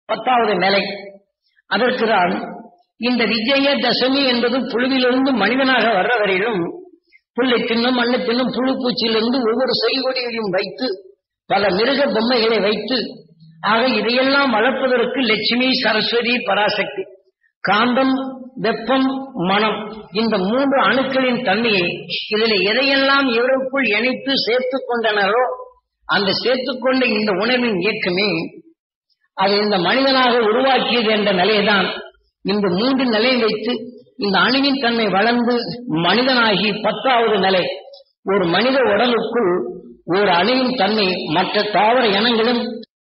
பத்தாவது நிலை அதற்குதான் இந்த விஜய தசமி என்பது புழுவிலிருந்து மனிதனாக வர்ற வரையிலும் புல்லை தின்னும் மண்ணை தின்னும் புழு பூச்சியிலிருந்து ஒவ்வொரு செடிகொடியையும் வைத்து பல மிருக பொம்மைகளை வைத்து ஆக இதையெல்லாம் வளர்ப்பதற்கு லட்சுமி சரஸ்வதி பராசக்தி காந்தம் வெப்பம் மனம் இந்த மூன்று அணுக்களின் தன்மையை இதில் எதையெல்லாம் இவருக்குள் இணைத்து சேர்த்துக் கொண்டனரோ அந்த சேர்த்துக்கொண்ட இந்த உணவின் இயக்கமே அது இந்த மனிதனாக உருவாக்கியது என்ற நிலையைதான் இந்த மூன்று நிலை வைத்து இந்த அணுவின் தன்மை வளர்ந்து மனிதனாகி பத்தாவது நிலை ஒரு மனித உடலுக்குள் ஒரு அணுவின் தன்மை மற்ற தாவர இனங்களும்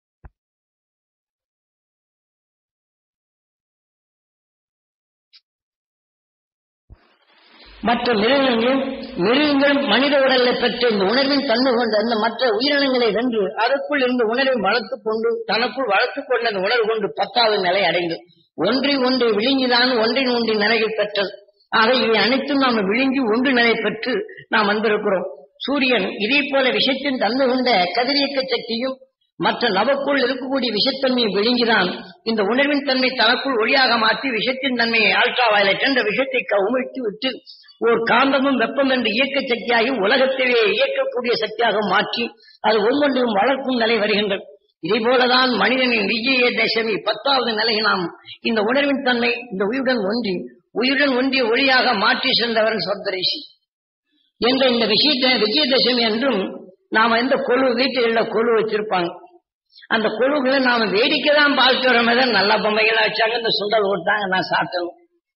மற்ற மிருகங்களும் மிருகங்கள் மனித உடலை பெற்ற இந்த உணர்வின் தன்மை கொண்ட அந்த மற்ற உயிரினங்களை வென்று அதற்குள் இந்த உணர்வை வளர்த்துக் கொண்டு தனக்குள் வளர்த்துக் கொண்ட அந்த உணர்வு கொண்டு பத்தாவது நிலை அடைந்து ஒன்றை ஒன்றை விழுங்கிதான் ஒன்றின் ஒன்றின் நிலைகள் பெற்றது ஆக இவை அனைத்தும் நாம் விழுங்கி ஒன்று நிலை பெற்று நாம் வந்திருக்கிறோம் சூரியன் இதே போல விஷத்தின் தன்மை கொண்ட கதிரியக்க சக்தியும் மற்ற நவக்குள் இருக்கக்கூடிய விஷத்தன்மையை விழுங்கிதான் இந்த உணர்வின் தன்மை தனக்குள் ஒளியாக மாற்றி விஷத்தின் தன்மையை ஆல்ட்ரா வயலட் என்ற விஷத்தை க- உமிழ்த்தி விட்டு ஒரு காந்தமும் வெப்பம் என்ற இயக்க சக்தியாகி உலகத்தையே இயக்கக்கூடிய சக்தியாக மாற்றி அது ஒவ்வொன்றையும் வளர்க்கும் நிலை வருகின்றது இதே போலதான் மனிதனின் விஜய தசமி பத்தாவது நிலையை நாம் இந்த உணர்வின் தன்மை இந்த உயிருடன் ஒன்றி உயிருடன் ஒன்றிய ஒளியாக மாற்றி சென்றவன் சொர்தரிசி என்ற இந்த விஷயத்தை விஜயதசமி என்றும் நாம எந்த கொழு வீட்டுகளில் கொழு வச்சிருப்பாங்க அந்த கொழுகளை நாம வேடிக்கை தான் பார்த்து வர மாதிரி நல்ல பொம்மைகளா வச்சாங்க இந்த சுண்டல் ஓட்டாங்க நான் சாப்பிட்டேன்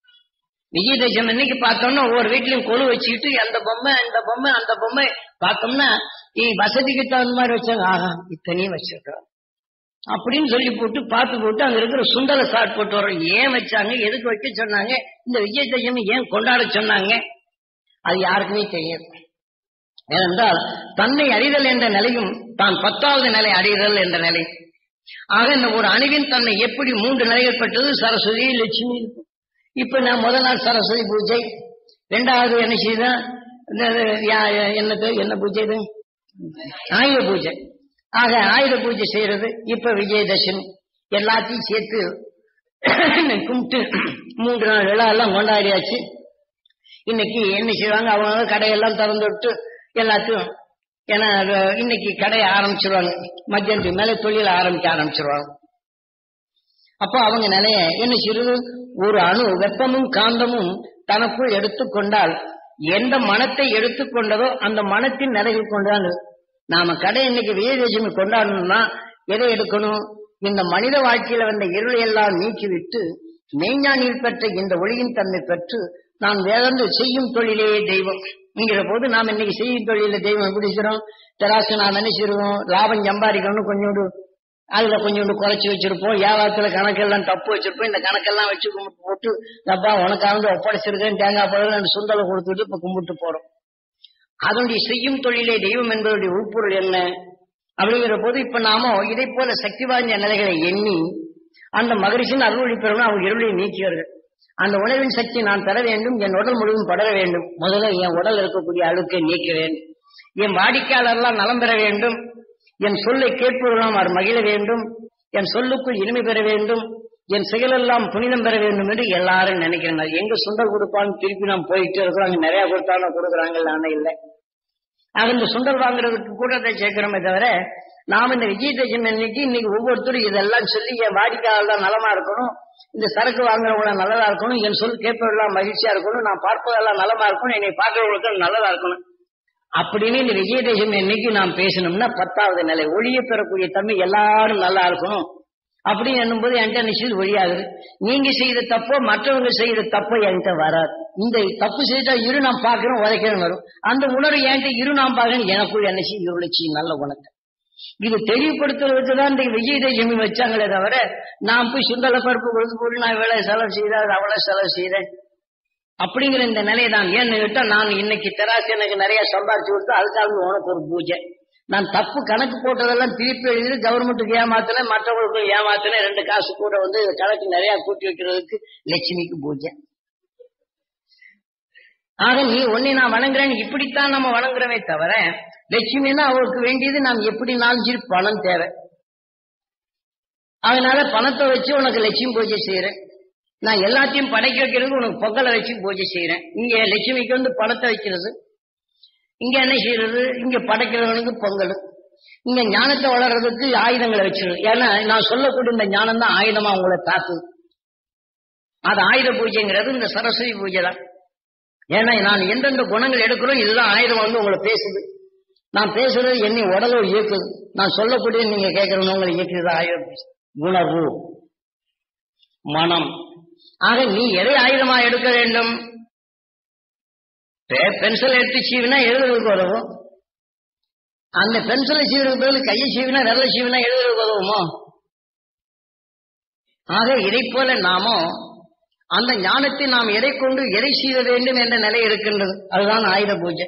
விஜயதசமி அன்னைக்கு பார்த்தோம்னா ஒவ்வொரு வீட்லயும் கொழு வச்சுக்கிட்டு அந்த பொம்மை இந்த பொம்மை அந்த பொம்மை பார்த்தோம்னா நீ வசதிக்கு தகுந்த மாதிரி வச்சாங்க ஆஹா இத்தனையும் வச்சிருக்கிறோம் அப்படின்னு சொல்லி போட்டு பார்த்து போட்டு அங்க இருக்கிற சுண்டலை சாட் போட்டு வரோம் ஏன் வச்சாங்க எதுக்கு வைக்க சொன்னாங்க இந்த விஜயதசமி ஏன் கொண்டாட சொன்னாங்க அது யாருக்குமே தெரியாது ஏனென்றால் தன்னை அறிதல் என்ற நிலையும் தான் பத்தாவது நிலை அறிதல் என்ற நிலை ஆக இந்த ஒரு அணுவின் தன்னை எப்படி மூன்று நிலைகள் பெற்றது சரஸ்வதி லட்சுமி இருக்கும் இப்ப நான் முதல் நாள் சரஸ்வதி பூஜை ரெண்டாவது என்ன செய்தான் இந்த இது யா- என்னது என்ன பூஜை இது ஆயுத பூஜை ஆக ஆயுத பூஜை செய்யறது இப்ப விஜயதசமி எல்லாத்தையும் சேர்த்து கும்பிட்டு மூன்று நாள் விழா எல்லாம் கொண்டாடியாச்சு இன்னைக்கு என்ன செய்வாங்க அவங்க கடையெல்லாம் திறந்து விட்டு எல்லாத்தையும் ஏன்னா அது இன்னைக்கு கடையை ஆரம்பிச்சிருவாங்க மத்தியானத்துக்கு மேல தொழில் ஆரம்பிக்க ஆரம்பிச்சிருவாங்க அப்போ அவங்க நிலைய என்ன சிறிது ஒரு அணு வெப்பமும் காந்தமும் தனக்குள் எடுத்துக்கொண்டால் எந்த மனத்தை எடுத்துக்கொண்டதோ அந்த மனத்தின் நிலைகள் கொண்டாடு நாம கடை இன்னைக்கு விஜயதசமி கொண்டாடணும்னா எதை எடுக்கணும் இந்த மனித வாழ்க்கையில வந்த இருளை எல்லாம் நீக்கிவிட்டு மெய்ஞானியில் பெற்ற இந்த ஒளியின் தன்மை பெற்று நான் வேறொன்று செய்யும் தொழிலே தெய்வம் என்கிற போது நாம் இன்னைக்கு செய்யும் தொழில தெய்வம் எப்படி செய்றோம் தெராசு நாம் என்ன செய்வோம் லாபம் சம்பாதிக்கணும்னு கொஞ்சோண்டு அதுல கொஞ்சோண்டு குறைச்சி வச்சிருப்போம் வியாபாரத்துல கணக்கெல்லாம் தப்பு வச்சிருப்போம் இந்த கணக்கெல்லாம் வச்சு கும்பிட்டு போட்டு அப்பா உனக்காக வந்து ஒப்படைச்சிருக்கேன் தேங்காய் பழம் ரெண்டு சுண்டலை கொடுத்துட்டு இப்ப கும்பிட்டு போறோம் அதனுடைய செய்யும் தொழிலே தெய்வம் என்பதனுடைய உட்பொருள் என்ன அப்படிங்கிற போது இப்ப நாம இதை போல சக்தி வாய்ந்த நிலைகளை எண்ணி அந்த மகரிஷின் அருள்வழி பெறணும் அவங்க இருளை நீக்கியவர்கள் அந்த உணவின் சக்தி நான் பெற வேண்டும் என் உடல் முழுவதும் படர வேண்டும் முதல்ல என் உடல் இருக்கக்கூடிய அழுக்கை நீக்க வேண்டும் என் வாடிக்கையாளர்லாம் நலம் பெற வேண்டும் என் சொல்லை கேட்பவர்களாம் அவர் மகிழ வேண்டும் என் சொல்லுக்குள் இனிமை பெற வேண்டும் என் செயலெல்லாம் புனிதம் பெற வேண்டும் என்று எல்லாரும் நினைக்கிறேன் எங்க சுண்டல் கொடுப்பான்னு திருப்பி நாம் போயிட்டு இருக்கிறோம் அங்க நிறைய கொடுத்தாலும் கொடுக்குறாங்கல்ல ஆனா இல்லை ஆக இந்த சுண்டல் வாங்குறதுக்கு கூட அதை சேர்க்கிறோமே தவிர நாம இந்த விஜயதசமி அன்னைக்கு இன்னைக்கு ஒவ்வொருத்தரும் இதெல்லாம் சொல்லி என் வாடிக்கையாளர் நலமா இருக்கணும் இந்த சரக்கு வாங்குறவங்க நல்லதா இருக்கணும் என் சொல் கேட்பவர்களாம் மகிழ்ச்சியா இருக்கணும் நான் பார்ப்பதெல்லாம் நலமா இருக்கணும் என்னை பார்க்கிறவங்களுக்கு நல்லதா இருக்கணும் அப்படின்னு இந்த விஜயதசமி அன்னைக்கு நாம் பேசணும்னா பத்தாவது நிலை ஒளியை பெறக்கூடிய தன்மை எல்லாரும் நல்லா இருக்கணும் அப்படின்னு என்னும்போது என்கிட்ட நிச்சயம் ஒழியாகுது நீங்க செய்த தப்போ மற்றவங்க செய்த தப்போ என்கிட்ட வராது இந்த தப்பு செய்தா இரு நாம் பார்க்கிறோம் உதைக்கிறோம் வரும் அந்த உணர்வு என்கிட்ட இரு நாம் பார்க்கணும் எனக்குள் என்ன செய்யும் இருளுச்சி நல்ல குணத்தை இது தெளிவுபடுத்துறதுக்கு தான் இந்த விஜயதசமி வச்சாங்களே தவிர நான் போய் சுண்டல பருப்பு கொடுத்து போட்டு நான் இவ்வளவு செலவு செய்தேன் அவ்வளவு செலவு செய்தேன் அப்படிங்கிற இந்த நிலை தான் ஏன்னு கேட்டா நான் இன்னைக்கு தெராசு எனக்கு நிறைய சம்பாரிச்சு கொடுத்து அதுக்காக உனக்கு ஒரு பூஜை நான் தப்பு கணக்கு போட்டதெல்லாம் திருப்பி எழுதி கவர்மெண்ட்டுக்கு ஏமாத்தினேன் மற்றவங்களுக்கும் ஏமாத்தினேன் ரெண்டு காசு கூட வந்து கணக்கு நிறைய கூட்டி வைக்கிறதுக்கு லட்சுமிக்கு பூஜை ஆக நீ ஒன்னை நான் வணங்குறேன் இப்படித்தான் நம்ம வணங்குறவே தவிர லட்சுமின்னா அவருக்கு வேண்டியது நாம் எப்படி நாலு பணம் தேவை அதனால பணத்தை வச்சு உனக்கு லட்சுமி பூஜை செய்யறேன் நான் எல்லாத்தையும் படைக்க வைக்கிறது உனக்கு பொங்கலை வச்சு பூஜை செய்யறேன் இங்க லட்சுமிக்கு வந்து பணத்தை வைக்கிறது இங்க என்ன செய்யறது இங்க படைக்கிறவனுக்கு பொங்கல் இங்க ஞானத்தை வளர்றதுக்கு ஆயுதங்களை வச்சிருது ஏன்னா நான் சொல்லக்கூடிய இந்த ஞானம் தான் ஆயுதமா உங்களை தாக்குது அது ஆயுத பூஜைங்கிறது இந்த சரஸ்வதி பூஜை தான் ஏன்னா நான் எந்தெந்த குணங்கள் எடுக்கிறோம் இதுதான் ஆயுதம் வந்து உங்களை பேசுது நான் பேசுறது என்னை உடலோடு இயக்குது நான் சொல்லக்கூடிய நீங்க கேட்கறவங்க உங்களை இயக்குது ஆயுதம் உணர்வு மனம் ஆக நீ எதை ஆயுதமா எடுக்க வேண்டும் பென்சில் எடுத்து சீவினா எழுதுறதுக்கு உதவும் அந்த பென்சிலை சீவுறதுக்கு பதில் கையை சீவினா விரல சீவினா எழுதுறதுக்கு உதவுமோ ஆக இதை போல நாமோ அந்த ஞானத்தை நாம் எதை கொண்டு எதை செய்ய வேண்டும் என்ற நிலை இருக்கின்றது அதுதான் ஆயுத பூஜை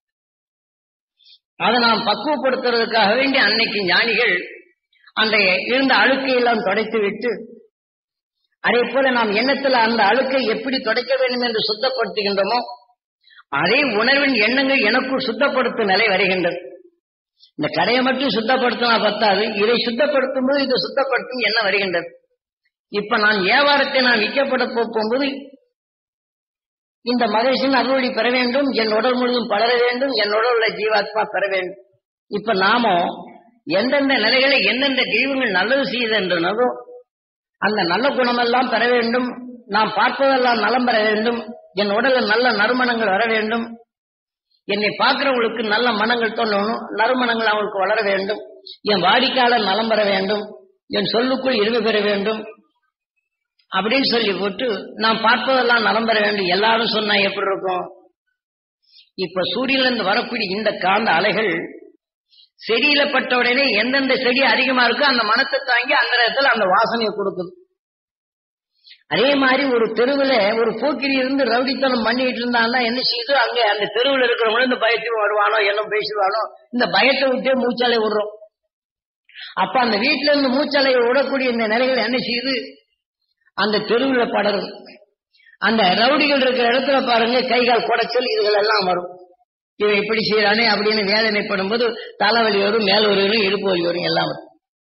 அதை நாம் பக்குவப்படுத்துறதுக்காக வேண்டி அன்னைக்கு ஞானிகள் அந்த இருந்த அழுக்கை எல்லாம் தொடைத்து விட்டு அதே போல நாம் எண்ணத்துல அந்த அழுக்கை எப்படி தொடைக்க வேண்டும் என்று சுத்தப்படுத்துகின்றோமோ அதே உணர்வின் எண்ணங்கள் எனக்குள் சுத்தப்படுத்தும் நிலை வருகின்றது இந்த கரையை மட்டும் சுத்தப்படுத்தினா பத்தாது இதை சுத்தப்படுத்தும் போது இதை சுத்தப்படுத்தும் என்ன வருகின்றது இப்ப நான் வியாபாரத்தை நான் விற்கப்பட போகும்போது இந்த மகிழ்ச்சியின் அருளி பெற வேண்டும் என் உடல் முழுவதும் பலர வேண்டும் என் உடல் உள்ள ஜீவாத்மா பெற வேண்டும் இப்ப நாமோ எந்தெந்த நிலைகளை எந்தெந்த தெய்வங்கள் நல்லது செய்தன்றனதோ அந்த நல்ல குணமெல்லாம் பெற வேண்டும் நாம் பார்ப்பதெல்லாம் நலம் பெற வேண்டும் என் உடலில் நல்ல நறுமணங்கள் வர வேண்டும் என்னை பார்க்கிறவங்களுக்கு நல்ல மனங்கள் தோன்றணும் நறுமணங்கள் அவங்களுக்கு வளர வேண்டும் என் வாடிக்கையாளர் நலம் பெற வேண்டும் என் சொல்லுக்குள் இருமை பெற வேண்டும் அப்படின்னு சொல்லி போட்டு நாம் பார்ப்பதெல்லாம் நலம் பெற வேண்டும் எல்லாரும் சொன்னா எப்படி இருக்கும் இப்ப சூரியன்ல இருந்து வரக்கூடிய இந்த காந்த அலைகள் செடியில பட்ட உடனே எந்தெந்த செடி அதிகமா இருக்கோ அந்த மனத்தை தாங்கி அந்த நேரத்துல அந்த வாசனையை கொடுக்குது அதே மாதிரி ஒரு தெருவுல ஒரு போக்கிரி இருந்து ரவுடித்தனம் பண்ணிட்டு இருந்தான்னா என்ன செய்யுது அங்க அந்த தெருவுல இருக்கிறவங்களும் இந்த பயத்தையும் வருவானோ என்ன பேசுவானோ இந்த பயத்தை விட்டே மூச்சாலை விடுறோம் அப்ப அந்த வீட்டுல இருந்து மூச்சாலையை விடக்கூடிய இந்த நிலைகள் என்ன செய்யுது அந்த தெருவுல படரும் அந்த ரவுடிகள் இருக்கிற இடத்துல பாருங்க கைகால் குடைச்சல் இதுகள் எல்லாம் வரும் இவன் இப்படி செய்யறானே அப்படின்னு வேதனைப்படும் போது தலைவலி வரும் மேல் வலி வரும் இடுப்பு வலி வரும் எல்லாம் வரும்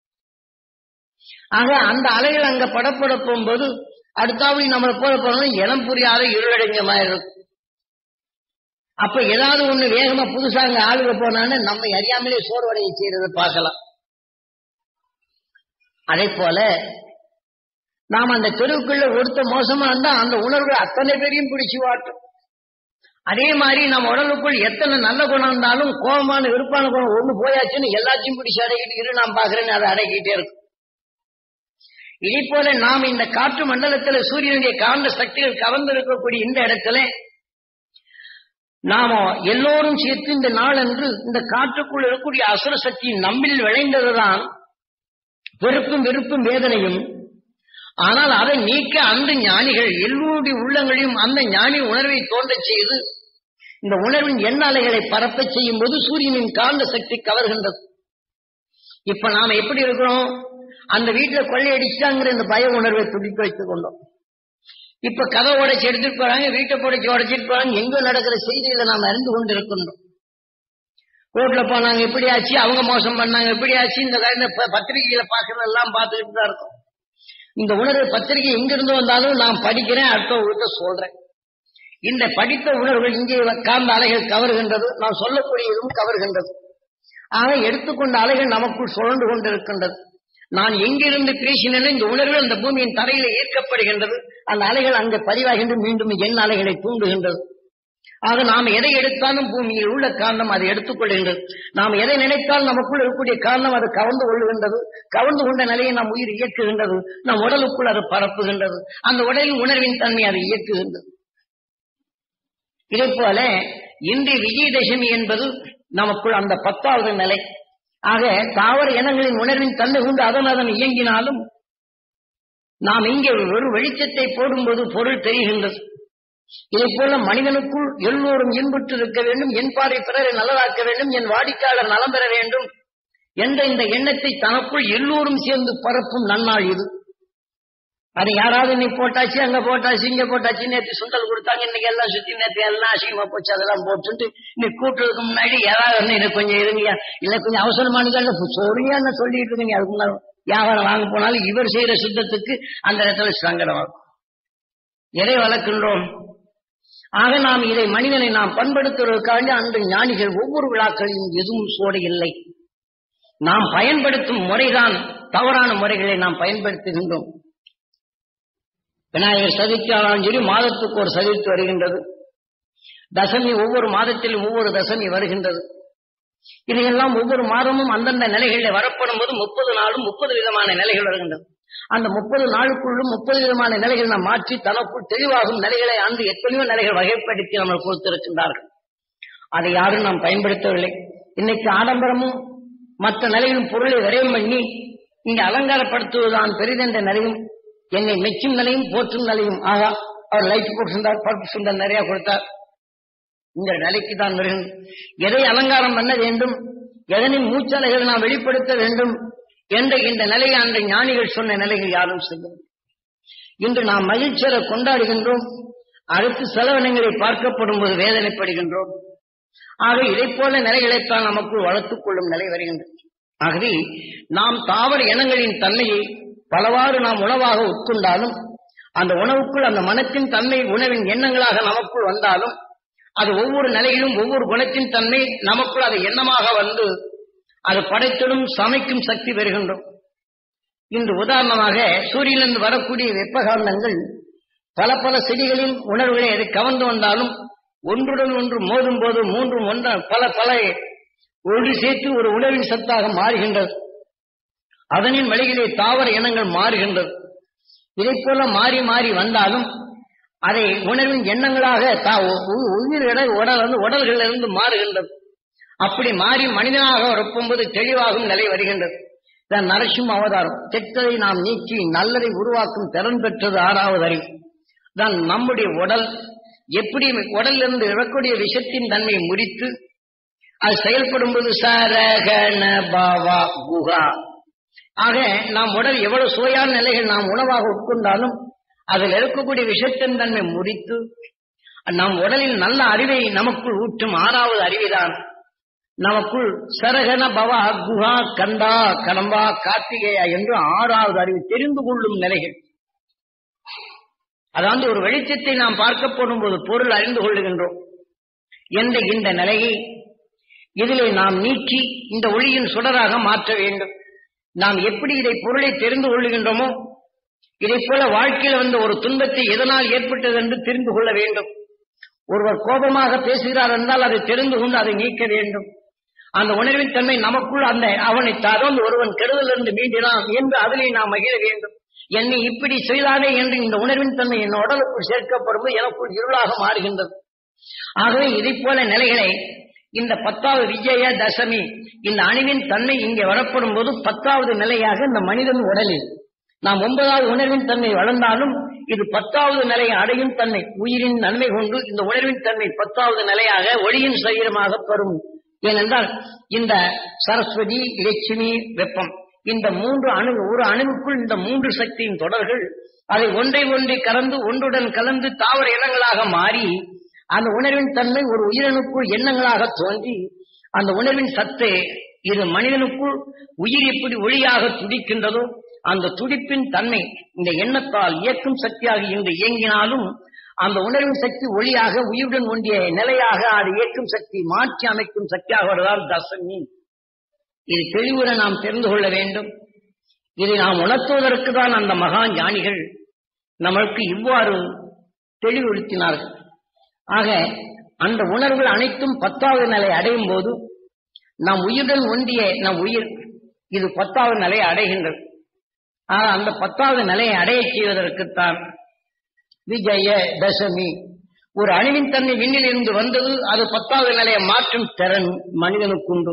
ஆக அந்த அலைகள் அங்க படப்பட போகும்போது அடுத்தாவது நம்மளை போல போனோம் இனம் புரியாத இருளடைஞ்ச மாதிரி இருக்கும் அப்ப ஏதாவது ஒண்ணு வேகமா புதுசா அங்க ஆளுக போனான்னு நம்ம அறியாமலே சோர்வடைய செய்யறதை பார்க்கலாம் அதே போல நாம் அந்த தெருவுக்குள்ள ஒருத்த மோசமா இருந்தா அந்த உணர்வு அத்தனை பேரையும் பிடிச்சு வாட்டும் அதே மாதிரி நம்ம உடலுக்குள் எத்தனை நல்ல குணம் இருந்தாலும் கோபமான விருப்பான குணம் ஒண்ணு போயாச்சுன்னு எல்லாத்தையும் பிடிச்சு அடக்கிட்டு இரு நான் பாக்குறேன்னு அதை அடக்கிட்டே இருக்கும் இதே போல நாம் இந்த காற்று மண்டலத்துல சூரியனுடைய காந்த சக்திகள் கவர்ந்து இருக்கக்கூடிய இந்த இடத்துல நாம எல்லோரும் சேர்த்து இந்த நாள் அன்று இந்த காற்றுக்குள் இருக்கக்கூடிய அசுர சக்தி நம்மில் விளைந்ததுதான் வெறுப்பும் வெறுப்பும் வேதனையும் ஆனால் அதை நீக்க அந்த ஞானிகள் எல்லோருடைய உள்ளங்களையும் அந்த ஞானி உணர்வை தோன்றச் செய்து இந்த உணர்வின் எண்ணாலைகளை பரப்பச் செய்யும் போது சூரியனின் காந்த சக்தி கவர்கின்றது இப்ப நாம எப்படி இருக்கிறோம் அந்த வீட்டுல கொள்ளையடிச்சாங்கிற இந்த பய உணர்வை துடிக்க வைத்துக் கொண்டோம் இப்ப கதை உடைச்சு எடுத்துட்டு போறாங்க வீட்டை புடைச்சு உடைச்சிட்டு போறாங்க எங்க நடக்கிற செய்திகளை நாம் அறிந்து கொண்டு இருக்கின்றோம் ரோட்ல போனாங்க இப்படி ஆச்சு அவங்க மோசம் பண்ணாங்க இப்படி ஆச்சு இந்த இந்த பத்திரிகையில பாக்குறதெல்லாம் பார்த்துக்கிட்டு தான் இருக்கும் இந்த உணர்வு பத்திரிகை எங்கிருந்து வந்தாலும் நான் படிக்கிறேன் அடுத்தவங்களுக்கு சொல்றேன் இந்த படித்த உணர்வுகள் இங்கே காந்த அலைகள் கவர்கின்றது நான் சொல்லக்கூடியதும் கவர்கின்றது ஆக எடுத்துக்கொண்ட அலைகள் நமக்குள் சுழண்டு கொண்டிருக்கின்றது நான் எங்கிருந்து பேசினேன் இந்த உணர்வு அந்த பூமியின் தரையில ஈர்க்கப்படுகின்றது அந்த அலைகள் அங்கே பதிவாகின்ற மீண்டும் எண் அலைகளை தூண்டுகின்றது ஆக நாம் எதை எடுத்தாலும் பூமியில் உள்ள காரணம் அதை எடுத்துக்கொள்கின்றது நாம் எதை நினைத்தால் நமக்குள் இருக்கக்கூடிய காரணம் அது கவர்ந்து கொள்ளுகின்றது கவர்ந்து கொண்ட நிலையை நாம் உயிர் இயக்குகின்றது நம் உடலுக்குள் அது பரப்புகின்றது அந்த உடலின் உணர்வின் தன்மை அதை இயக்குகின்றது இதே போல இன்றைய விஜயதசமி என்பது நமக்குள் அந்த பத்தாவது நிலை ஆக தாவர இனங்களின் உணர்வின் தன்மை கொண்டு அதன் அதன் இயங்கினாலும் நாம் இங்கே ஒரு வெளிச்சத்தை போடும்போது பொருள் தெரிகின்றது இதை போல மனிதனுக்குள் எல்லோரும் இன்புற்று இருக்க வேண்டும் என் பாறை பிறரை நல்லதாக்க வேண்டும் என் வாடிக்கையாளர் நலம் பெற வேண்டும் என்ற இந்த எண்ணத்தை தனக்குள் எல்லோரும் சேர்ந்து பரப்பும் நன்னாள் இது அது யாராவது இன்னைக்கு போட்டாச்சு அங்க போட்டாச்சு இங்க போட்டாச்சு நேற்று சுண்டல் கொடுத்தாங்க இன்னைக்கு எல்லாம் சுத்தி நேற்று எல்லாம் அசிங்கமா போச்சு அதெல்லாம் போட்டுட்டு இன்னைக்கு கூட்டுறதுக்கு முன்னாடி யாராவது வந்து எனக்கு கொஞ்சம் இருங்கயா இல்ல கொஞ்சம் அவசரமானது சொல்லியா சொல்லிட்டு இருக்கீங்க அதுக்கு முன்னாடி வியாபாரம் வாங்க போனாலும் இவர் செய்யற சுத்தத்துக்கு அந்த இடத்துல சங்கடம் ஆகும் எதை வளர்க்கின்றோம் ஆக நாம் இதை மனிதனை நாம் பண்படுத்துவதற்காக அந்த ஞானிகள் ஒவ்வொரு விழாக்களிலும் எதுவும் சோடு இல்லை நாம் பயன்படுத்தும் முறைதான் தவறான முறைகளை நாம் பயன்படுத்துகின்றோம் விநாயகர் சதுர்த்தியாலும் சரி மாதத்துக்கு ஒரு சதுர்த்தி வருகின்றது தசமி ஒவ்வொரு மாதத்திலும் ஒவ்வொரு தசமி வருகின்றது இதையெல்லாம் ஒவ்வொரு மாதமும் அந்தந்த நிலைகளில் வரப்படும் போது முப்பது நாளும் முப்பது விதமான நிலைகள் வருகின்றது அந்த முப்பது நாளுக்குள்ளும் முப்பது விதமான நிலைகள் நாம் மாற்றி தனக்குள் தெளிவாகும் நிலைகளை அன்று எத்தனையோ நிலைகள் வகைப்படுத்தி நம்ம கொடுத்திருக்கின்றார்கள் அதை யாரும் நாம் பயன்படுத்தவில்லை இன்னைக்கு ஆடம்பரமும் மற்ற நிலையிலும் பொருளை விரயம் பண்ணி இங்க அலங்காரப்படுத்துவதுதான் பெரிதென்ற நிலையும் என்னை மெச்சும் நிலையும் போற்றும் நிலையும் ஆகா அவர் லைட் போட்டிருந்தார் பருப்பு சுண்டல் நிறைய கொடுத்தார் இந்த நிலைக்கு தான் வருகிறது எதை அலங்காரம் பண்ண வேண்டும் எதனின் மூச்சலைகளை நாம் வெளிப்படுத்த வேண்டும் என்ற இந்த நிலையை அந்த ஞானிகள் சொன்ன நிலைகள் யாரும் செய்யும் இன்று நாம் மகிழ்ச்சியை கொண்டாடுகின்றோம் அடுத்து செலவினங்களை பார்க்கப்படும் போது வேதனைப்படுகின்றோம் ஆக இதை போல நிலைகளைத்தான் நமக்குள் வளர்த்துக் கொள்ளும் நிலை வருகின்றது ஆகவே நாம் தாவர இனங்களின் தன்மையை பலவாறு நாம் உணவாக உட்கொண்டாலும் அந்த உணவுக்குள் அந்த மனத்தின் தன்மை உணவின் எண்ணங்களாக நமக்குள் வந்தாலும் அது ஒவ்வொரு நிலையிலும் ஒவ்வொரு குணத்தின் தன்மை நமக்குள் அது எண்ணமாக வந்து அது படைத்திடும் சமைக்கும் சக்தி பெறுகின்றோம் இன்று உதாரணமாக சூரியனிலிருந்து வரக்கூடிய வெப்பகாந்தங்கள் பல பல செடிகளின் உணர்வுகளை அதை கவர்ந்து வந்தாலும் ஒன்றுடன் ஒன்று மோதும் போது மூன்றும் ஒன்ற பல பல ஒன்று சேர்த்து ஒரு உணவின் சத்தாக மாறுகின்றது அதனின் வழியிலே தாவர இனங்கள் மாறுகின்றது இதை போல மாறி மாறி வந்தாலும் அதை உணர்வின் எண்ணங்களாக உயிர் உடல் வந்து உடல்களிலிருந்து மாறுகின்றது அப்படி மாறி மனிதனாக ஒப்பும்போது தெளிவாகும் நிலை வருகின்றது தான் நரசிம்ம அவதாரம் கெட்டதை நாம் நீக்கி நல்லதை உருவாக்கும் திறன் பெற்றது ஆறாவது அறிவு தான் நம்முடைய உடல் எப்படி உடலிலிருந்து இழக்கூடிய விஷத்தின் தன்மை முறித்து அது செயல்படும் போது சரகண பாவா குஹா ஆக நாம் உடல் எவ்வளவு சுவையான நிலைகள் நாம் உணவாக உட்கொண்டாலும் அதில் இருக்கக்கூடிய விஷத்தின் தன்மை முறித்து நம் உடலில் நல்ல அறிவை நமக்குள் ஊற்றும் ஆறாவது அறிவைதான் நமக்குள் சரகன பவா குஹா கந்தா கடம்பா கார்த்திகேயா என்று ஆறாவது அறிவு தெரிந்து கொள்ளும் நிலைகள் அதாவது ஒரு வெளிச்சத்தை நாம் பார்க்க போடும்போது பொருள் அறிந்து கொள்ளுகின்றோம் என்ற இந்த நிலையை இதிலே நாம் நீக்கி இந்த ஒளியின் சுடராக மாற்ற வேண்டும் நாம் எப்படி இதை பொருளை தெரிந்து கொள்ளுகின்றோமோ இதை போல வாழ்க்கையில் வந்த ஒரு துன்பத்தை எதனால் ஏற்பட்டது என்று தெரிந்து கொள்ள வேண்டும் ஒருவர் கோபமாக பேசுகிறார் என்றால் அதை தெரிந்து கொண்டு அதை நீக்க வேண்டும் அந்த உணர்வின் தன்மை நமக்குள் அந்த அவனை தரோல் ஒருவன் கெடுதலிருந்து மீண்டினான் என்று அதிலே நாம் மகிழ வேண்டும் என்னை இப்படி செய்தானே என்று இந்த உணர்வின் தன்மை என் உடலுக்குள் சேர்க்கப்படும் எனக்குள் இருளாக மாறுகின்றது ஆகவே இதை போல நிலைகளை இந்த பத்தாவது விஜய தசமி இந்த அணுவின் தன்மை இங்கே வரப்படும் போது பத்தாவது நிலையாக இந்த மனிதன் உடலில் நாம் ஒன்பதாவது உணர்வின் தன்மை வளர்ந்தாலும் இது பத்தாவது நிலையை அடையும் தன்மை உயிரின் நன்மை கொண்டு இந்த உணர்வின் தன்மை பத்தாவது நிலையாக ஒளியின் சரீரமாக பெறும் ஏனென்றால் இந்த சரஸ்வதி லட்சுமி வெப்பம் இந்த மூன்று அணு ஒரு அணுவுக்குள் இந்த மூன்று சக்தியின் தொடர்கள் அதை ஒன்றை ஒன்றை கலந்து ஒன்றுடன் கலந்து தாவர இனங்களாக மாறி அந்த உணர்வின் தன்மை ஒரு உயிரணுக்குள் எண்ணங்களாக தோன்றி அந்த உணர்வின் சத்தை இது மனிதனுக்குள் உயிர் எப்படி ஒளியாக துடிக்கின்றதோ அந்த துடிப்பின் தன்மை இந்த எண்ணத்தால் இயக்கும் சக்தியாக இன்று இயங்கினாலும் அந்த உணர்வின் சக்தி ஒளியாக உயிருடன் ஒன்றிய நிலையாக அது இயக்கும் சக்தி மாற்றி அமைக்கும் சக்தியாக வருவதால் தசமி இது தெளிவுற நாம் தெரிந்து கொள்ள வேண்டும் இதை நாம் உணர்த்துவதற்கு தான் அந்த மகா ஞானிகள் நம்மளுக்கு இவ்வாறு தெளிவுறுத்தினார்கள் ஆக அந்த உணர்வுகள் அனைத்தும் பத்தாவது நிலை அடையும் போது நாம் உயிருடன் ஒன்றிய நம் உயிர் இது பத்தாவது நிலையை அடைகின்றது ஆக அந்த பத்தாவது நிலையை அடைய செய்வதற்குத்தான் விஜய தசமி ஒரு அணுவின் தன்மை விண்ணில் இருந்து வந்தது அது பத்தாவது நிலையை மாற்றும் திறன் மனிதனுக்குண்டு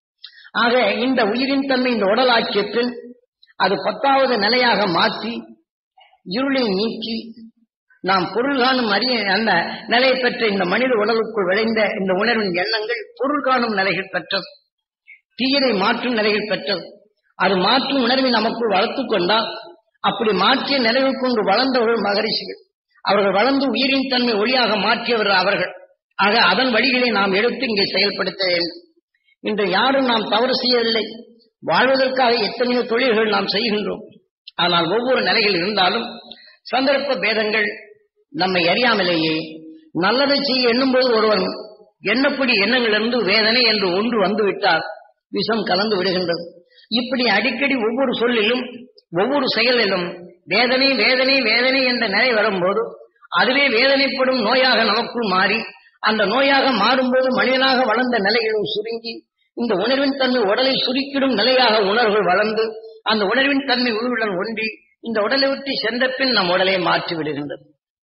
ஆக இந்த உயிரின் தன்மை இந்த உடலாக்கிய பின் அது பத்தாவது நிலையாக மாற்றி இருளை நீக்கி நாம் பொருள் காணும் அறிய அந்த நிலை பெற்ற இந்த மனித உடலுக்குள் விளைந்த இந்த உணர்வின் எண்ணங்கள் பொருள் காணும் நிலைகள் பெற்றது தீயதை மாற்றும் நிலைகள் பெற்றது அது மாற்றும் உணர்வை நமக்குள் வளர்த்துக் கொண்டால் அப்படி மாற்றிய நிலையில் கொண்டு வளர்ந்தவர்கள் மகரிஷிகள் அவர்கள் வளர்ந்து உயிரின் தன்மை ஒளியாக மாற்றியவர்கள் அவர்கள் ஆக அதன் வழிகளை நாம் எடுத்து இங்கே செயல்படுத்த வேண்டும் இன்று யாரும் நாம் தவறு செய்யவில்லை வாழ்வதற்காக எத்தனையோ தொழில்கள் நாம் செய்கின்றோம் ஆனால் ஒவ்வொரு நிலையில் இருந்தாலும் சந்தர்ப்ப பேதங்கள் நம்மை அறியாமலேயே நல்லதை செய்ய எண்ணும்போது ஒருவன் எண்ணப்படி எண்ணங்களிலிருந்து வேதனை என்று ஒன்று வந்துவிட்டால் விஷம் கலந்து விடுகின்றது இப்படி அடிக்கடி ஒவ்வொரு சொல்லிலும் ஒவ்வொரு செயலிலும் வேதனை வேதனை வேதனை என்ற நிலை வரும்போது அதுவே வேதனைப்படும் நோயாக நமக்குள் மாறி அந்த நோயாக மாறும்போது மனிதனாக வளர்ந்த நிலைகளும் சுருங்கி இந்த உணர்வின் தன்மை உடலை சுருக்கிடும் நிலையாக உணர்வுகள் வளர்ந்து அந்த உணர்வின் தன்மை உயிருடன் ஒன்றி இந்த உடலை விட்டு சென்ற பின் நம் உடலை மாற்றி விடுகின்றது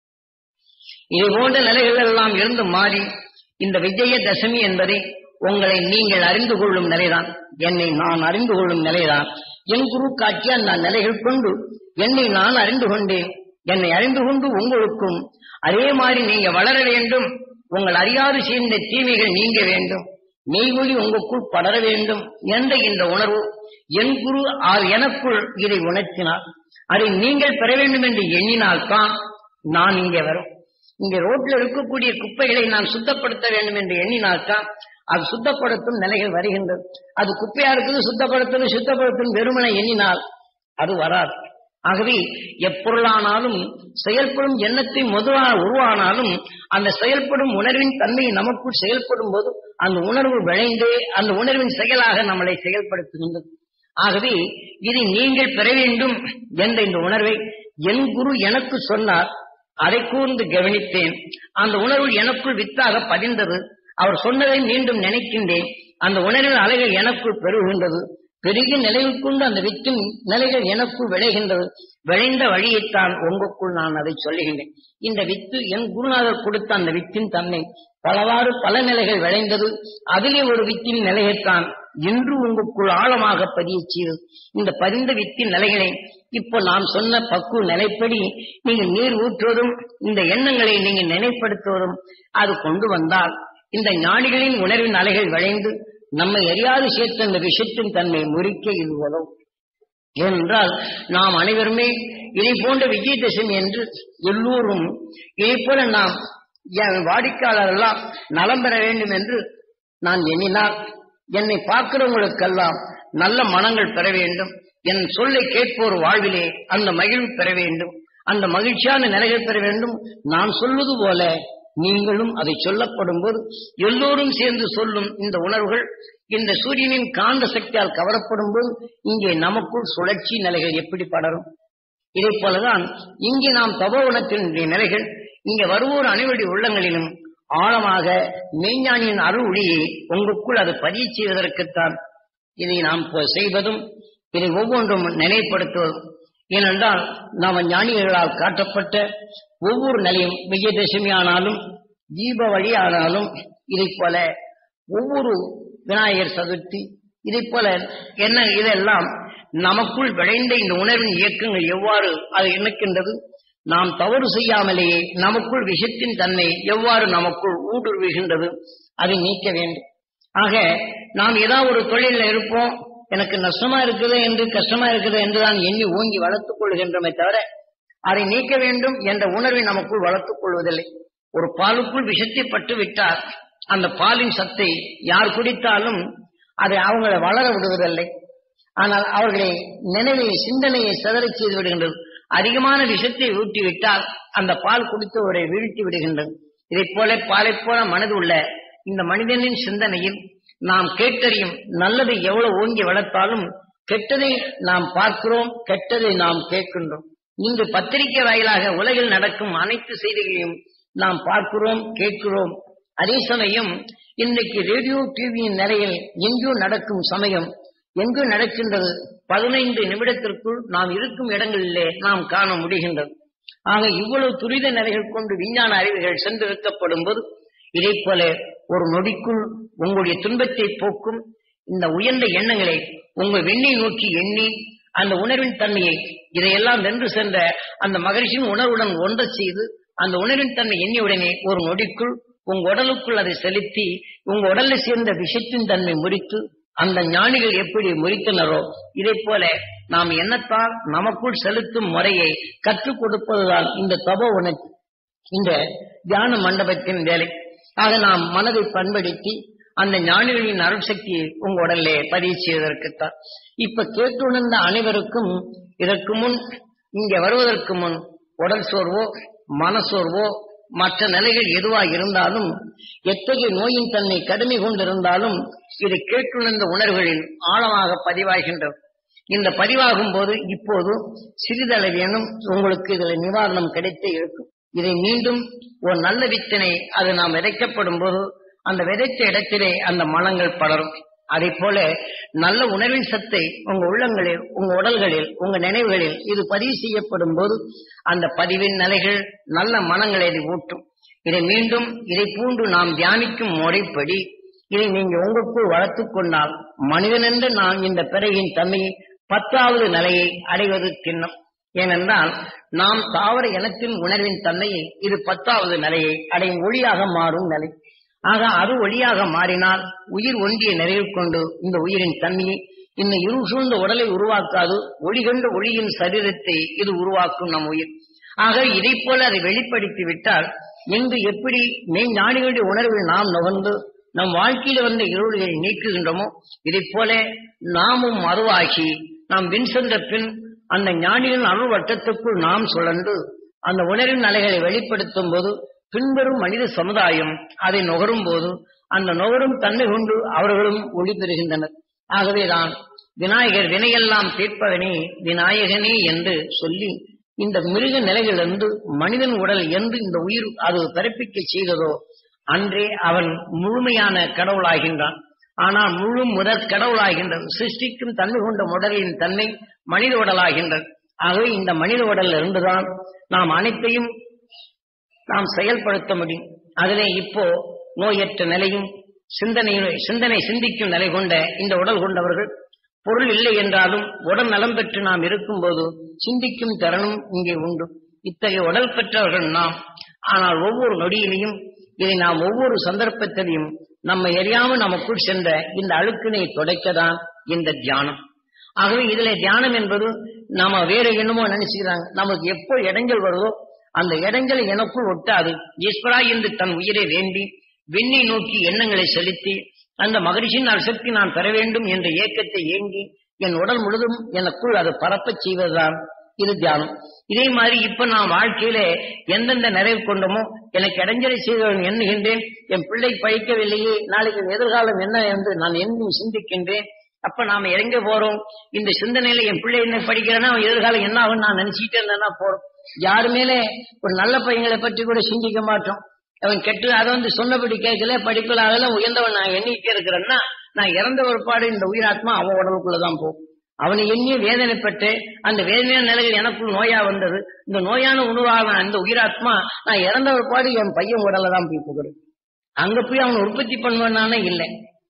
இது போன்ற நிலைகள் எல்லாம் இருந்து மாறி இந்த விஜய தசமி என்பதை உங்களை நீங்கள் அறிந்து கொள்ளும் நிலைதான் என்னை நான் அறிந்து கொள்ளும் நிலைதான் என் குரு காட்சிய அந்த நிலைகள் கொண்டு என்னை நான் அறிந்து கொண்டேன் என்னை அறிந்து கொண்டு உங்களுக்கும் அதே மாதிரி நீங்க வளர வேண்டும் உங்கள் அறியாது சேர்ந்த தீமைகள் நீங்க வேண்டும் மெய்மொழி உங்களுக்குள் படர வேண்டும் என்ற இந்த உணர்வு என் குரு ஆர் எனக்குள் இதை உணர்த்தினார் அதை நீங்கள் பெற வேண்டும் என்று எண்ணினால்தான் நான் இங்கே வரும் இங்க ரோட்ல இருக்கக்கூடிய குப்பைகளை நான் சுத்தப்படுத்த வேண்டும் என்று எண்ணினால்தான் அது சுத்தப்படுத்தும் நிலைகள் வருகின்றது அது குப்பையா இருக்குது சுத்தப்படுத்தும் சுத்தப்படுத்தும் வெறுமனை எண்ணினால் அது வராது ஆகவே எப்பொருளானாலும் செயல்படும் எண்ணத்தை முதலாக உருவானாலும் அந்த செயல்படும் உணர்வின் தன்மை நமக்குள் செயல்படும் போது அந்த உணர்வு விளைந்து அந்த உணர்வின் செயலாக நம்மளை செயல்படுத்துகின்றது ஆகவே இதை நீங்கள் பெற வேண்டும் என்ற இந்த உணர்வை என் குரு எனக்கு சொன்னார் அதை கூர்ந்து கவனித்தேன் அந்த உணர்வு எனக்குள் வித்தாக பதிந்தது அவர் சொன்னதை மீண்டும் நினைக்கின்றேன் அந்த உணர்வின் அலைகள் எனக்குள் பெருகின்றது பெருகிய நிலையில் கொண்டு அந்த வித்தின் நிலைகள் எனக்குள் விளைகின்றது விளைந்த வழியைத்தான் உங்களுக்குள் நான் அதை சொல்லுகின்றேன் இந்த வித்து என் குருநாதர் கொடுத்த அந்த வித்தின் தன்மை பலவாறு பல நிலைகள் விளைந்தது அதிலே ஒரு வித்தின் நிலையைத்தான் இன்று உங்களுக்குள் ஆழமாக பதிய செய்தது இந்த பதிந்த வித்தின் நிலைகளை இப்போ நாம் சொன்ன பக்குவ நிலைப்படி நீங்கள் நீர் ஊற்றுவதும் இந்த எண்ணங்களை நீங்கள் நினைப்படுத்துவதும் அது கொண்டு வந்தால் இந்த ஞானிகளின் உணர்வின் அலைகள் விளைந்து நம்மை அறியாது சேர்த்த இந்த விஷயத்தின் தன்மை முறிக்க இது உதவும் ஏனென்றால் நாம் அனைவருமே இதை போன்ற விஜயதசமி என்று எல்லோரும் இதை போல நாம் என் வாடிக்கையாளர் எல்லாம் நலம் பெற வேண்டும் என்று நான் எண்ணினால் என்னை பார்க்கிறவங்களுக்கெல்லாம் நல்ல மனங்கள் பெற வேண்டும் என் சொல்லை கேட்போர் வாழ்விலே அந்த மகிழ்வு பெற வேண்டும் அந்த மகிழ்ச்சியான நிலைகள் பெற வேண்டும் நான் சொல்வது போல நீங்களும் அதை சொல்லப்படும் போது எல்லோரும் சேர்ந்து சொல்லும் இந்த உணர்வுகள் இந்த சூரியனின் காந்த சக்தியால் கவரப்படும் போது இங்கே நமக்குள் சுழற்சி நிலைகள் எப்படி படரும் இதை போலதான் இங்கே நாம் தபோவனத்தினுடைய நிலைகள் இங்க வருவோர் அனைவருடைய உள்ளங்களிலும் ஆழமாக மெய்ஞானியின் அருள் ஒளியை உங்களுக்குள் அது பதிவு செய்வதற்குத்தான் இதை நாம் இப்போ செய்வதும் இதை ஒவ்வொன்றும் நினைப்படுத்துவதும் ஏனென்றால் நாம ஞானிகளால் காட்டப்பட்ட ஒவ்வொரு நிலையும் விஜயதசமி ஆனாலும் தீப வழி ஆனாலும் இதை போல ஒவ்வொரு விநாயகர் சதுர்த்தி இதை போல என்ன இதெல்லாம் நமக்குள் விளைந்த இந்த உணர்வின் இயக்கங்கள் எவ்வாறு அது இணைக்கின்றது நாம் தவறு செய்யாமலேயே நமக்குள் விஷத்தின் தன்மை எவ்வாறு நமக்குள் ஊடுருவுகின்றது அதை நீக்க வேண்டும் ஆக நாம் ஏதாவது ஒரு தொழிலில் இருப்போம் எனக்கு நஷ்டமா இருக்குது என்று கஷ்டமா இருக்குது என்றுதான் எண்ணி ஓங்கி வளர்த்துக் கொள்கின்றமே தவிர அதை நீக்க வேண்டும் என்ற உணர்வை நமக்குள் வளர்த்துக் கொள்வதில்லை ஒரு பாலுக்குள் விஷத்தை பட்டு விட்டால் அந்த பாலின் சத்தை யார் குடித்தாலும் அதை அவங்களை வளர விடுவதில்லை ஆனால் அவர்களை நினைவை சிந்தனையை சிதறச் செய்து விடுகின்றது அதிகமான விஷத்தை ஊட்டி விட்டால் அந்த பால் குடித்தவரை வீழ்த்தி விடுகின்றது இதைப் போல பாலைப் போல மனது உள்ள இந்த மனிதனின் சிந்தனையில் நாம் கேட்டறியும் நல்லதை எவ்வளவு ஓங்கி வளர்த்தாலும் கெட்டதை நாம் பார்க்கிறோம் கெட்டதை நாம் கேட்கின்றோம் இங்கு பத்திரிகை வாயிலாக உலகில் நடக்கும் அனைத்து செய்திகளையும் நாம் பார்க்கிறோம் கேட்கிறோம் அதே சமயம் இன்றைக்கு ரேடியோ டிவியின் நிலையில் எங்கோ நடக்கும் சமயம் எங்கு நடக்கின்றது பதினைந்து நிமிடத்திற்குள் நாம் இருக்கும் இடங்களிலே நாம் காண முடிகின்றது ஆக இவ்வளவு துரித நிலைகள் கொண்டு விஞ்ஞான அறிவுகள் சென்றிருக்கப்படும் போது இதை போல ஒரு நொடிக்குள் உங்களுடைய துன்பத்தை போக்கும் இந்த உயர்ந்த எண்ணங்களை உங்கள் வெண்ணை நோக்கி எண்ணி அந்த உணர்வின் தன்மையை இதையெல்லாம் வென்று சென்ற அந்த மகரிஷின் உணர்வுடன் ஒன்ற செய்து அந்த உணர்வின் தன்மை எண்ணியுடனே ஒரு நொடிக்குள் உங்க உடலுக்குள் அதை செலுத்தி உங்க உடல்ல சேர்ந்த விஷத்தின் தன்மை முறித்து அந்த ஞானிகள் எப்படி முறித்தனரோ இதை போல நாம் எண்ணத்தால் நமக்குள் செலுத்தும் முறையை கற்றுக் கொடுப்பதுதான் இந்த தபோ உணர்ச்சி இந்த தியான மண்டபத்தின் வேலை ஆக நாம் மனதை பண்படுத்தி அந்த ஞானிகளின் அருள் சக்தியை உங்க உடல்லே பதிவு செய்வதற்குத்தான் இப்ப கேட்டுணர்ந்த அனைவருக்கும் இதற்கு முன் இங்க வருவதற்கு முன் உடல் சோர்வோ மனசோர்வோ மற்ற நிலைகள் எதுவா இருந்தாலும் எத்தகைய நோயின் தன்னை கடுமை கொண்டிருந்தாலும் இது கேட்டுணர்ந்த உணர்வுகளில் ஆழமாக பதிவாகின்றது இந்த பதிவாகும் போது இப்போது சிறிதளவேனும் உங்களுக்கு இதுல நிவாரணம் கிடைத்தே இருக்கும் இதை மீண்டும் ஒரு நல்ல வித்தனை அது நாம் விதைக்கப்படும் போது அந்த விதைத்த இடத்திலே அந்த மனங்கள் படரும் அதே போல நல்ல உணர்வின் சத்தை உங்க உள்ளங்களில் உங்க உடல்களில் உங்க நினைவுகளில் இது பதிவு செய்யப்படும் போது அந்த பதிவின் நிலைகள் நல்ல மனங்களை இது ஊட்டும் இதை மீண்டும் இதை பூண்டு நாம் தியானிக்கும் முறைப்படி இதை நீங்க உங்களுக்குள் வளர்த்துக் கொண்டால் மனிதனென்று நான் இந்த பிறகின் தன்மையை பத்தாவது நிலையை அடைவது திண்ணம் ஏனென்றால் நாம் தாவர இனத்தின் உணர்வின் தன்மையை இது பத்தாவது நிலையை அடையும் ஒளியாக மாறும் நிலை ஆக அது ஒளியாக மாறினால் உயிர் ஒன்றிய நிறைவு கொண்டு இந்த உயிரின் தன்மையை இந்த இருள் சூழ்ந்த உடலை உருவாக்காது ஒளி கண்ட ஒளியின் சரீரத்தை இது உருவாக்கும் நம் உயிர் ஆக இதை போல அதை வெளிப்படுத்தி விட்டால் எங்கு எப்படி மெய்ஞானிகளுடைய உணர்வில் நாம் நுகர்ந்து நம் வாழ்க்கையில வந்த இருள்களை நீக்குகின்றோமோ இதை போல நாமும் மறுவாகி நாம் வின் சென்ற பின் அந்த ஞானிகளின் அருள் வட்டத்துக்குள் நாம் சுழன்று அந்த உணர்வின் அலைகளை வெளிப்படுத்தும் போது பின்வரும் மனித சமுதாயம் அதை நுகரும் போது அந்த நுகரும் தன்மை கொண்டு அவர்களும் ஒளி பெறுகின்றனர் ஆகவேதான் விநாயகர் வினையெல்லாம் தீர்ப்பவனே விநாயகனே என்று சொல்லி இந்த மிருக நிலையிலிருந்து மனிதன் உடல் என்று இந்த உயிர் அது பிறப்பிக்க செய்ததோ அன்றே அவன் முழுமையான கடவுளாகின்றான் ஆனால் முழு முதற் கடவுளாகின்றது சிருஷ்டிக்கும் தன்மை கொண்ட உடலின் தன்மை மனித உடலாகின்றது ஆகவே இந்த மனித உடல்ல இருந்துதான் நாம் அனைத்தையும் நாம் செயல்படுத்த முடியும் அதிலே இப்போ நோயற்ற நிலையும் சிந்தனை சிந்தனை சிந்திக்கும் நிலை கொண்ட இந்த உடல் கொண்டவர்கள் பொருள் இல்லை என்றாலும் உடல் நலம் பெற்று நாம் இருக்கும்போது சிந்திக்கும் திறனும் இங்கே உண்டு இத்தகைய உடல் பெற்றவர்கள் நாம் ஆனால் ஒவ்வொரு நொடியிலையும் இதை நாம் ஒவ்வொரு சந்தர்ப்பத்திலையும் நம்ம எரியாம நமக்குள் சென்ற இந்த அழுக்கினை துடைக்கதான் இந்த தியானம் ஆகவே இதுல தியானம் என்பது நாம வேற என்னமோ நினைச்சுக்கிறாங்க நமக்கு எப்போ இடைஞ்சல் வருதோ அந்த இடைஞ்சல் எனக்குள் ஒட்டாது ஈஸ்வரா என்று தன் உயிரை வேண்டி விண்ணை நோக்கி எண்ணங்களை செலுத்தி அந்த மகிழ்ச்சியின் அசக்தி நான் பெற வேண்டும் என்ற ஏக்கத்தை ஏங்கி என் உடல் முழுதும் எனக்குள் அது பரப்பச் செய்வதுதான் இது தியானம் இதே மாதிரி இப்ப நான் வாழ்க்கையில எந்தெந்த நிறைவு கொண்டமோ எனக்கு இடைஞ்சலை செய்தவன் எண்ணுகின்றேன் என் பிள்ளை படிக்கவில்லையே நாளைக்கு எதிர்காலம் என்ன என்று நான் எண்ணி சிந்திக்கின்றேன் அப்ப நாம எங்க போறோம் இந்த சிந்தனையில என் பிள்ளை என்ன படிக்கிறேன்னா அவன் எதிர்காலம் என்ன ஆகும் நான் நினைச்சிட்டே இருந்தேன்னா போறோம் யாரு மேலே ஒரு நல்ல பையங்களை பற்றி கூட சிந்திக்க மாட்டோம் அவன் கெட்டு அதை வந்து சொன்னபடி கேட்கல படிக்கலாகல உயர்ந்தவன் நான் எண்ணிட்டே இருக்கிறேன்னா நான் இறந்த ஒருபாடு இந்த உயிராத்மா அவன் உடலுக்குள்ளதான் போகும் அவனை எண்ணி வேதனைப்பட்டு அந்த வேதனையான நிலையில் எனக்குள் நோயா வந்தது இந்த நோயான உணவாக அந்த உயிராத்மா நான் இறந்த ஒருபாடு என் பையன் உடலை தான் போய் புகழும் அங்க போய் அவன் உற்பத்தி பண்ணுவானே இல்லை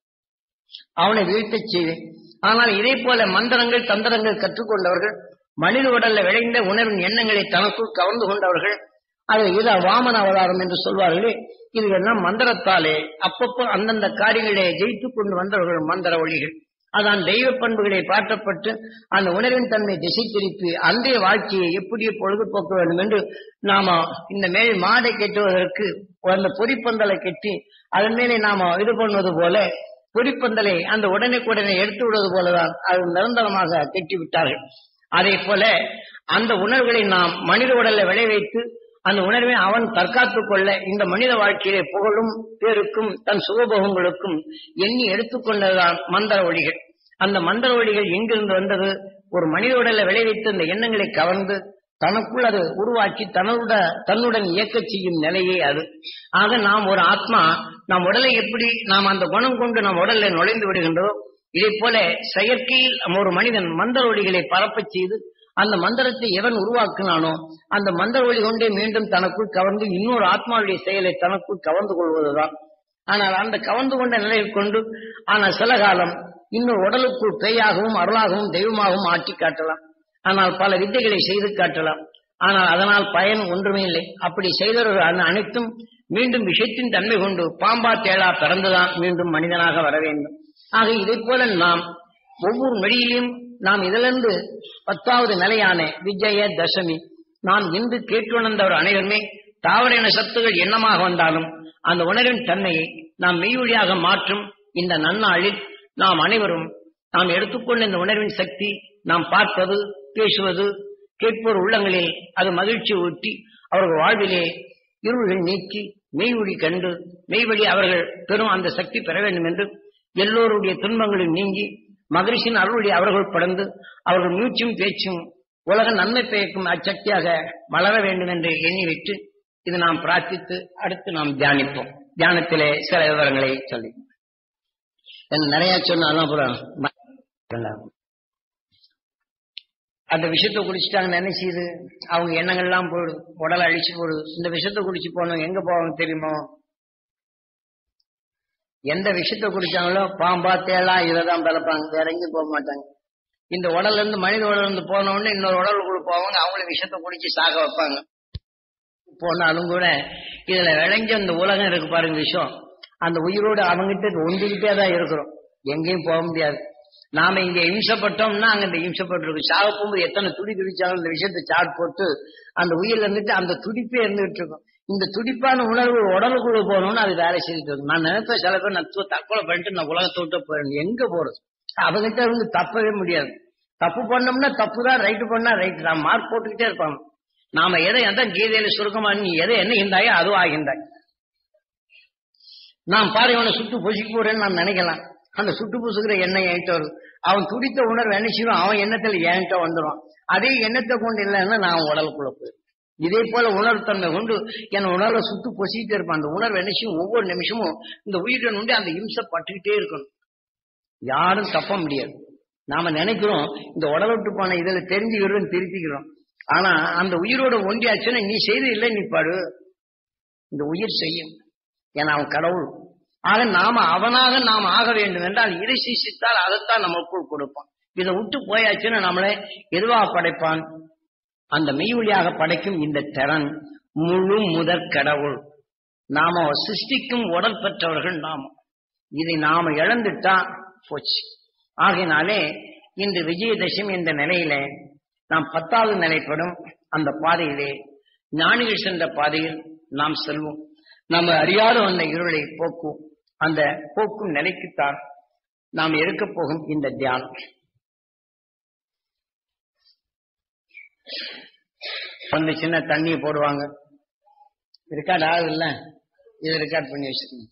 அவனை வீழ்த்தச் செய்வேன் ஆனால் இதே போல மந்திரங்கள் தந்திரங்கள் கற்றுக்கொண்டவர்கள் மனித உடல்ல விளைந்த உணர்வின் எண்ணங்களை தனக்குள் கவர்ந்து கொண்டவர்கள் அது இது வாமன அவதாரம் என்று சொல்வார்களே இது எல்லாம் மந்திரத்தாலே அப்பப்போ அந்தந்த காரியங்களே ஜெயித்துக் கொண்டு வந்தவர்கள் மந்திர ஒளிகள் அதான் தெய்வ பண்புகளை பாட்டப்பட்டு அந்த உணர்வின் தன்மை திசை திருப்பி அன்றைய வாழ்க்கையை எப்படி பொழுதுபோக்க வேண்டும் என்று நாம இந்த மேல் மாடை கட்டுவதற்கு அந்த பொறிப்பந்தலை கட்டி அதன் மேலே நாம இது பண்ணுவது போல பொறிப்பந்தலை அந்த உடனுக்குடனே எடுத்து விடுவது போலதான் அது நிரந்தரமாக கட்டி விட்டார்கள் அதே போல அந்த உணர்வுகளை நாம் மனித உடல்ல விளைவைத்து அந்த உணர்வை அவன் தற்காத்துக் கொள்ள இந்த மனித வாழ்க்கையிலே புகழும் பேருக்கும் தன் சுகபோகங்களுக்கும் எண்ணி எடுத்துக்கொண்டதுதான் மந்திர ஒளிகள் அந்த மந்திர ஒளிகள் எங்கிருந்து வந்தது ஒரு மனித உடல்ல விளைவித்து இந்த எண்ணங்களை கவர்ந்து தனக்குள் அது உருவாக்கி தன்னோட தன்னுடன் இயக்க செய்யும் நிலையே அது ஆக நாம் ஒரு ஆத்மா நம் உடலை எப்படி நாம் அந்த குணம் கொண்டு நம் உடல்ல நுழைந்து விடுகின்றோம் இதே போல செயற்கையில் ஒரு மனிதன் மந்திர ஒளிகளை பரப்பச் செய்து அந்த மந்திரத்தை எவன் உருவாக்கினானோ அந்த மந்திர ஒளி கொண்டே மீண்டும் தனக்குள் கவர்ந்து இன்னொரு ஆத்மாவுடைய செயலை தனக்குள் கவர்ந்து கொள்வதுதான் ஆனால் அந்த கவர்ந்து கொண்ட நிலையில் கொண்டு ஆனால் சில காலம் இன்னொரு உடலுக்குள் பேயாகவும் அருளாகவும் தெய்வமாகவும் ஆட்டி காட்டலாம் ஆனால் பல வித்தைகளை செய்து காட்டலாம் ஆனால் அதனால் பயன் ஒன்றுமே இல்லை அப்படி செய்தவர்கள் அந்த அனைத்தும் மீண்டும் விஷயத்தின் தன்மை கொண்டு பாம்பா தேளா பிறந்துதான் மீண்டும் மனிதனாக வர வேண்டும் ஆக இதை போல நாம் ஒவ்வொரு மொழியிலும் நாம் இதிலிருந்து பத்தாவது நிலையான விஜய தசமி நாம் இன்று கேட்டுணர்ந்தவர் அனைவருமே தாவர இன சத்துகள் என்னமாக வந்தாலும் அந்த உணர்வின் தன்மையை நாம் மெய்வழியாக மாற்றும் இந்த நன்னாளில் நாம் அனைவரும் நாம் எடுத்துக்கொண்ட இந்த உணர்வின் சக்தி நாம் பார்ப்பது பேசுவது கேட்போர் உள்ளங்களில் அது மகிழ்ச்சி ஊட்டி அவர்கள் வாழ்விலே இருள்கள் நீக்கி மெய்வழி கண்டு மெய்வழி அவர்கள் பெறும் அந்த சக்தி பெற வேண்டும் என்று எல்லோருடைய துன்பங்களும் நீங்கி மகரிஷின் அருளுடைய அவர்கள் படந்து அவர்கள் மூச்சும் பேச்சும் உலக நன்மை பயக்கும் அச்சக்தியாக வளர வேண்டும் என்று எண்ணிவிட்டு இது நாம் பிரார்த்தித்து அடுத்து நாம் தியானிப்போம் தியானத்திலே சில விவரங்களை சொல்லி என்ன நிறைய சொன்னாலும் அப்புறம் அந்த விஷயத்த குடிச்சிட்டாங்க நினைச்சிது அவங்க எண்ணங்கள்லாம் போயிடும் உடலை அழிச்சு போடுது இந்த விஷயத்த குடிச்சு போனோம் எங்க போவாங்க தெரியுமோ எந்த விஷயத்த குடிச்சாங்களோ பாம்பா தேளா இதைதான் பிறப்பாங்க வேற எங்கேயும் போக மாட்டாங்க இந்த உடல்ல இருந்து மனித உடல்ல இருந்து போன உடனே இன்னொரு உடலுக்குள்ள போவாங்க அவங்களும் விஷயத்த குடிச்சு சாக வைப்பாங்க போனாலும் கூட இதுல விளைஞ்ச அந்த உலகம் இருக்கு பாருங்க விஷயம் அந்த உயிரோடு அவங்கிட்ட ஒன்றிக்கிட்டே தான் இருக்கிறோம் எங்கேயும் போக முடியாது நாம இங்க இம்சப்பட்டோம்னா அங்க இந்த இம்சப்பட்டிருக்கும் சாக போகும்போது எத்தனை துடி துடிச்சாலும் இந்த விஷயத்தை சாட் போட்டு அந்த உயிர்ல இருந்துட்டு அந்த துடிப்பே இருந்துகிட்டு இருக்கும் இந்த துடிப்பான உணர்வு உடலுக்குள்ள போகணும்னு அது வேலை செஞ்சுட்டு இருக்கும் நான் நினைப்பேன் சில பேர் நான் து- தற்கொலை பண்ணிட்டு நான் உலகத்தை விட்டு போயிடணும் எங்க போறது அவங்கிட்ட இருந்து தப்பவே முடியாது தப்பு பண்ணோம்னா தப்பு தான் ரைட்டு பண்ணா ரைட் தான் மார்க் போட்டுக்கிட்டே இருப்பாங்க நாம எதை எந்த கீதையில சுருக்கமா நீ எதை என்ன இருந்தாயோ அதுவும் ஆகின்றாய் நான் பாரு இவனை சுட்டு பொசிக்க போறேன்னு நான் நினைக்கலாம் அந்த சுட்டு பொசுக்கிற எண்ணெய் என்கிட்ட வரும் அவன் துடித்த உணர்வு என்ன செய்வான் அவன் எண்ணத்துல என்கிட்ட வந்துடுவான் அதே எண்ணத்தை கொண்டு இல்லைன்னா நான் உடலுக்குள்ள போயிடும் இதே போல உணர்வுத்தன்மை கொண்டு என் உணர்வை சுட்டு பொசிக்கிட்டே இருப்பான் அந்த உணர்வு என்ன செய்யும் ஒவ்வொரு நிமிஷமும் இந்த உயிரின் உண்டு அந்த இம்சை பட்டுக்கிட்டே இருக்கணும் யாரும் தப்ப முடியாது நாம நினைக்கிறோம் இந்த உடலை விட்டு போன இதுல தெரிஞ்சுக்கிறோம் திருத்திக்கிறோம் ஆனா அந்த உயிரோட ஒன்றியாச்சுன்னா நீ செய்து இல்லை நீ பாடு இந்த உயிர் செய்யும் ஏன்னா அவன் கடவுள் ஆக நாம அவனாக நாம் ஆக வேண்டும் என்றால் இதை சிசித்தால் அதைத்தான் நமக்குள் கொடுப்பான் இதை விட்டு போயாச்சுன்னா நம்மளை எதுவா படைப்பான் அந்த மெய்வழியாக படைக்கும் இந்த திறன் முழு முதற் கடவுள் நாம சிருஷ்டிக்கும் உடல் பெற்றவர்கள் நாம இதை நாம இழந்துட்டா போச்சு ஆகையினாலே இன்று விஜயதசமி என்ற நிலையில நாம் பத்தாவது நிலைப்படும் அந்த பாதையிலே ஞானிகள் சென்ற பாதையில் நாம் செல்வோம் நம்ம அறியாத அந்த இருளை போக்கும் அந்த போக்கும் நிலைக்குத்தான் நாம் எடுக்க போகும் இந்த தியானம் அந்த சின்ன தண்ணியை போடுவாங்க ரெக்கார்ட் ஆகுது இல்ல இது ரெக்கார்ட் பண்ணி வச்சிருக்கீங்க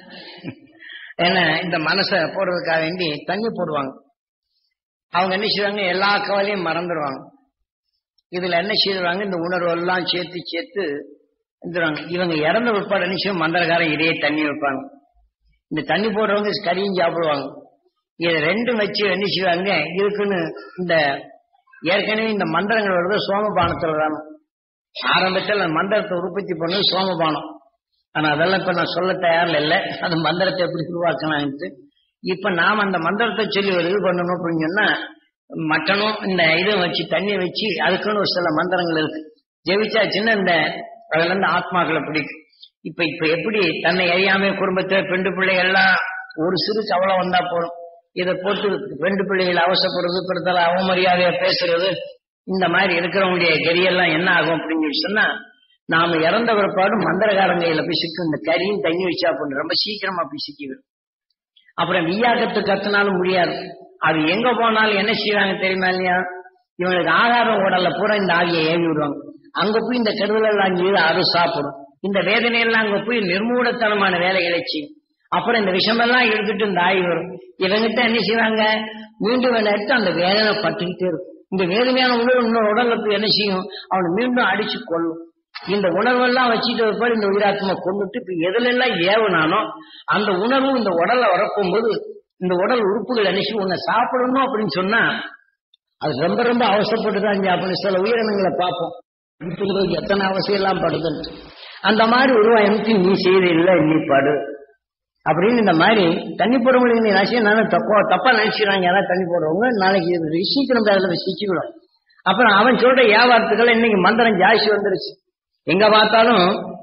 ஏன்னா இந்த மனசை போடுறதுக்காக வேண்டி தண்ணி போடுவாங்க அவங்க என்ன செய்வாங்க எல்லா கவலையும் மறந்துடுவாங்க இதுல என்ன செய்வாங்க இந்த உணர்வு எல்லாம் சேர்த்து சேர்த்து இருந்துருவாங்க இவங்க இறந்த பிற்பாடு என்ன செய்வோம் மந்திரக்காரன் இதே தண்ணி வைப்பாங்க இந்த தண்ணி போடுறவங்க கறியும் சாப்பிடுவாங்க இதை ரெண்டும் வச்சு என்ன செய்வாங்க இருக்குன்னு இந்த ஏற்கனவே இந்த மந்திரங்கள் வருது சோமபானத்துல தானே ஆரம்பத்தில் அந்த மந்திரத்தை உற்பத்தி பண்ணது சோமபானம் ஆனா அதெல்லாம் இப்ப நான் சொல்ல தயாரில் இல்லை அந்த மந்திரத்தை எப்படி உருவாக்கலாம்ட்டு இப்ப நாம் அந்த மந்திரத்தை சொல்லி ஒரு இது பண்ணணும் அப்படின்னு சொன்னா மட்டனும் இந்த இதை வச்சு தண்ணியை வச்சு அதுக்குன்னு ஒரு சில மந்திரங்கள் இருக்கு ஜெபிச்சாச்சுன்னா இந்த அதுல இருந்து ஆத்மாக்களை பிடிக்கும் இப்ப இப்ப எப்படி தன்னை அறியாம குடும்பத்துல பெண்டு பிள்ளைகள் எல்லாம் ஒரு சிறு கவலை வந்தா போதும் இதை போட்டு பெண்டு பிள்ளைகள் அவசப்படுறது பிறத்தால அவமரியாதையா பேசுறது இந்த மாதிரி இருக்கிறவங்களுடைய கெரியெல்லாம் என்ன ஆகும் அப்படின்னு சொல்லி சொன்னா நாம இறந்த பிற்பாடு மந்திரகாரங்க கையில போய் சிக்கும் இந்த கறியும் தண்ணி வச்சா அப்படின்னு ரொம்ப சீக்கிரமா போய் சிக்கிவிடும் அப்புறம் வியாக்கத்து கத்துனாலும் முடியாது அது எங்க போனாலும் என்ன செய்வாங்க தெரியுமா இல்லையா இவங்களுக்கு ஆகாரம் உடல்ல பூரா இந்த ஆவியை ஏவி விடுவாங்க அங்க போய் இந்த கருதல் எல்லாம் செய்து அது சாப்பிடும் இந்த வேதனையெல்லாம் அங்க போய் நிர்மூலத்தனமான வேலைகளை செய்யும் அப்புறம் இந்த விஷமெல்லாம் எடுத்துட்டு இந்த ஆய் வரும் இவங்கிட்ட என்ன செய்வாங்க மீண்டும் இவனை எடுத்து அந்த வேதனை பட்டுக்கிட்டே இருக்கும் இந்த வேதனையான உணர்வு இன்னொரு உடல்ல போய் என்ன செய்யும் அவனை மீண்டும் அடிச்சு கொள்ளும் இந்த உணர்வெல்லாம் வச்சுட்டு இருப்பாரு இந்த உயிராத்மா கொண்டுட்டு இப்ப எதுல எல்லாம் ஏவுனானோ அந்த உணர்வு இந்த உடல்ல வரப்போகும்போது இந்த உடல் உறுப்புகள் என்ன செய்யும் உன்னை சாப்பிடணும் அப்படின்னு சொன்னா அது ரொம்ப ரொம்ப அவசரப்பட்டு தான் சாப்பிடணும் சில உயிரினங்களை பார்ப்போம் இப்போதைக்கு எத்தனை அவசியம் எல்லாம் படுதுன்ட்டு அந்த மாதிரி உருவாயமைக்கு நீ செய்த இல்லை நீ படு அப்படின்னு இந்த மாதிரி தண்ணி போடுறவங்களுக்கு நீ ரசியம் நானும் தப்பா தப்பா நினைச்சுக்கிறாங்க யாராவது தண்ணி போடுறவங்க நாளைக்கு இது ரிஷிக்கணும் பேரில் சிக்கிவிடும் அப்புறம் அவன் சொல்ற வியாபாரத்துக்கள் இன்னைக்கு மந்திரம் ஜாஸ்தி வந்துருச்சு எங்க பார்த்தாலும்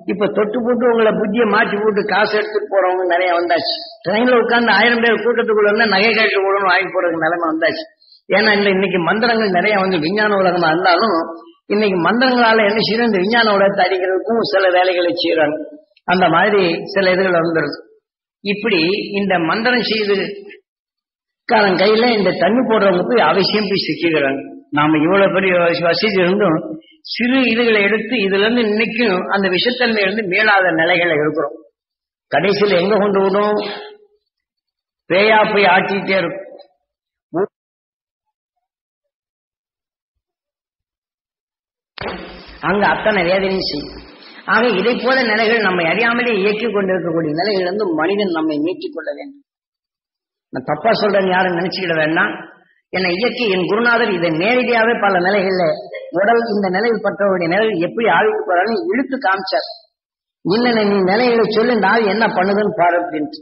இப்ப தொட்டு போட்டு உங்களை புத்தியை மாற்றி போட்டு காசு எடுத்துட்டு போறவங்க நிறைய வந்தாச்சு ட்ரெயின்ல உட்கார்ந்து ஆயிரம் பேர் கூட்டத்துக்குள்ள இருந்தா நகை கட்டு கூட வாங்கி போறதுக்கு நிலைமை வந்தாச்சு ஏன்னா இந்த இன்னைக்கு மந்திரங்கள் நிறைய வந்து விஞ்ஞான உலகமா இருந்தாலும் இன்னைக்கு மந்திரங்களால என்ன செய்யணும் இந்த விஞ்ஞான உலகத்தை அடிக்கிறதுக்கும் சில வேலைகளை செய்யறாங்க அந்த மாதிரி சில இதுகள் வந்துடுது இப்படி இந்த மந்திரம் செய்து காரன் கையில இந்த தண்ணி போடுறவங்க போய் அவசியம் போய் சிக்கிறாங்க நாம இவ்வளவு பெரிய வசதி இருந்தும் சிறு இதுகளை எடுத்து இதுல இருந்து இன்னைக்கும் அந்த விஷத்தன்மையில இருந்து மேலாத நிலைகளை இருக்கிறோம் கடைசியில் எங்க கொண்டு விடும் பேயா போய் ஆட்டிட்டே இருக்கும் அங்க அத்தனை வேதனையும் செய்யும் ஆக இதை போல நிலைகள் நம்மை அறியாமலே இயக்கிக் கொண்டிருக்கக்கூடிய நிலைகள் வந்து மனிதன் நம்மை மீட்டிக் கொள்ள வேண்டும் நான் தப்பா சொல்றேன்னு யாரும் நினைச்சுக்கிட வேண்டாம் என்னை இயக்கி என் குருநாதர் இதை நேரடியாவே பல நிலைகள்ல உடல் இந்த நிலையில் பற்றவருடைய நிலையில் எப்படி ஆழ்வு போறான்னு இழுத்து காமிச்சார் இன்ன நீ நிலைகளை சொல்லி இந்த ஆள் என்ன பண்ணுதுன்னு பாரு அப்படின்ட்டு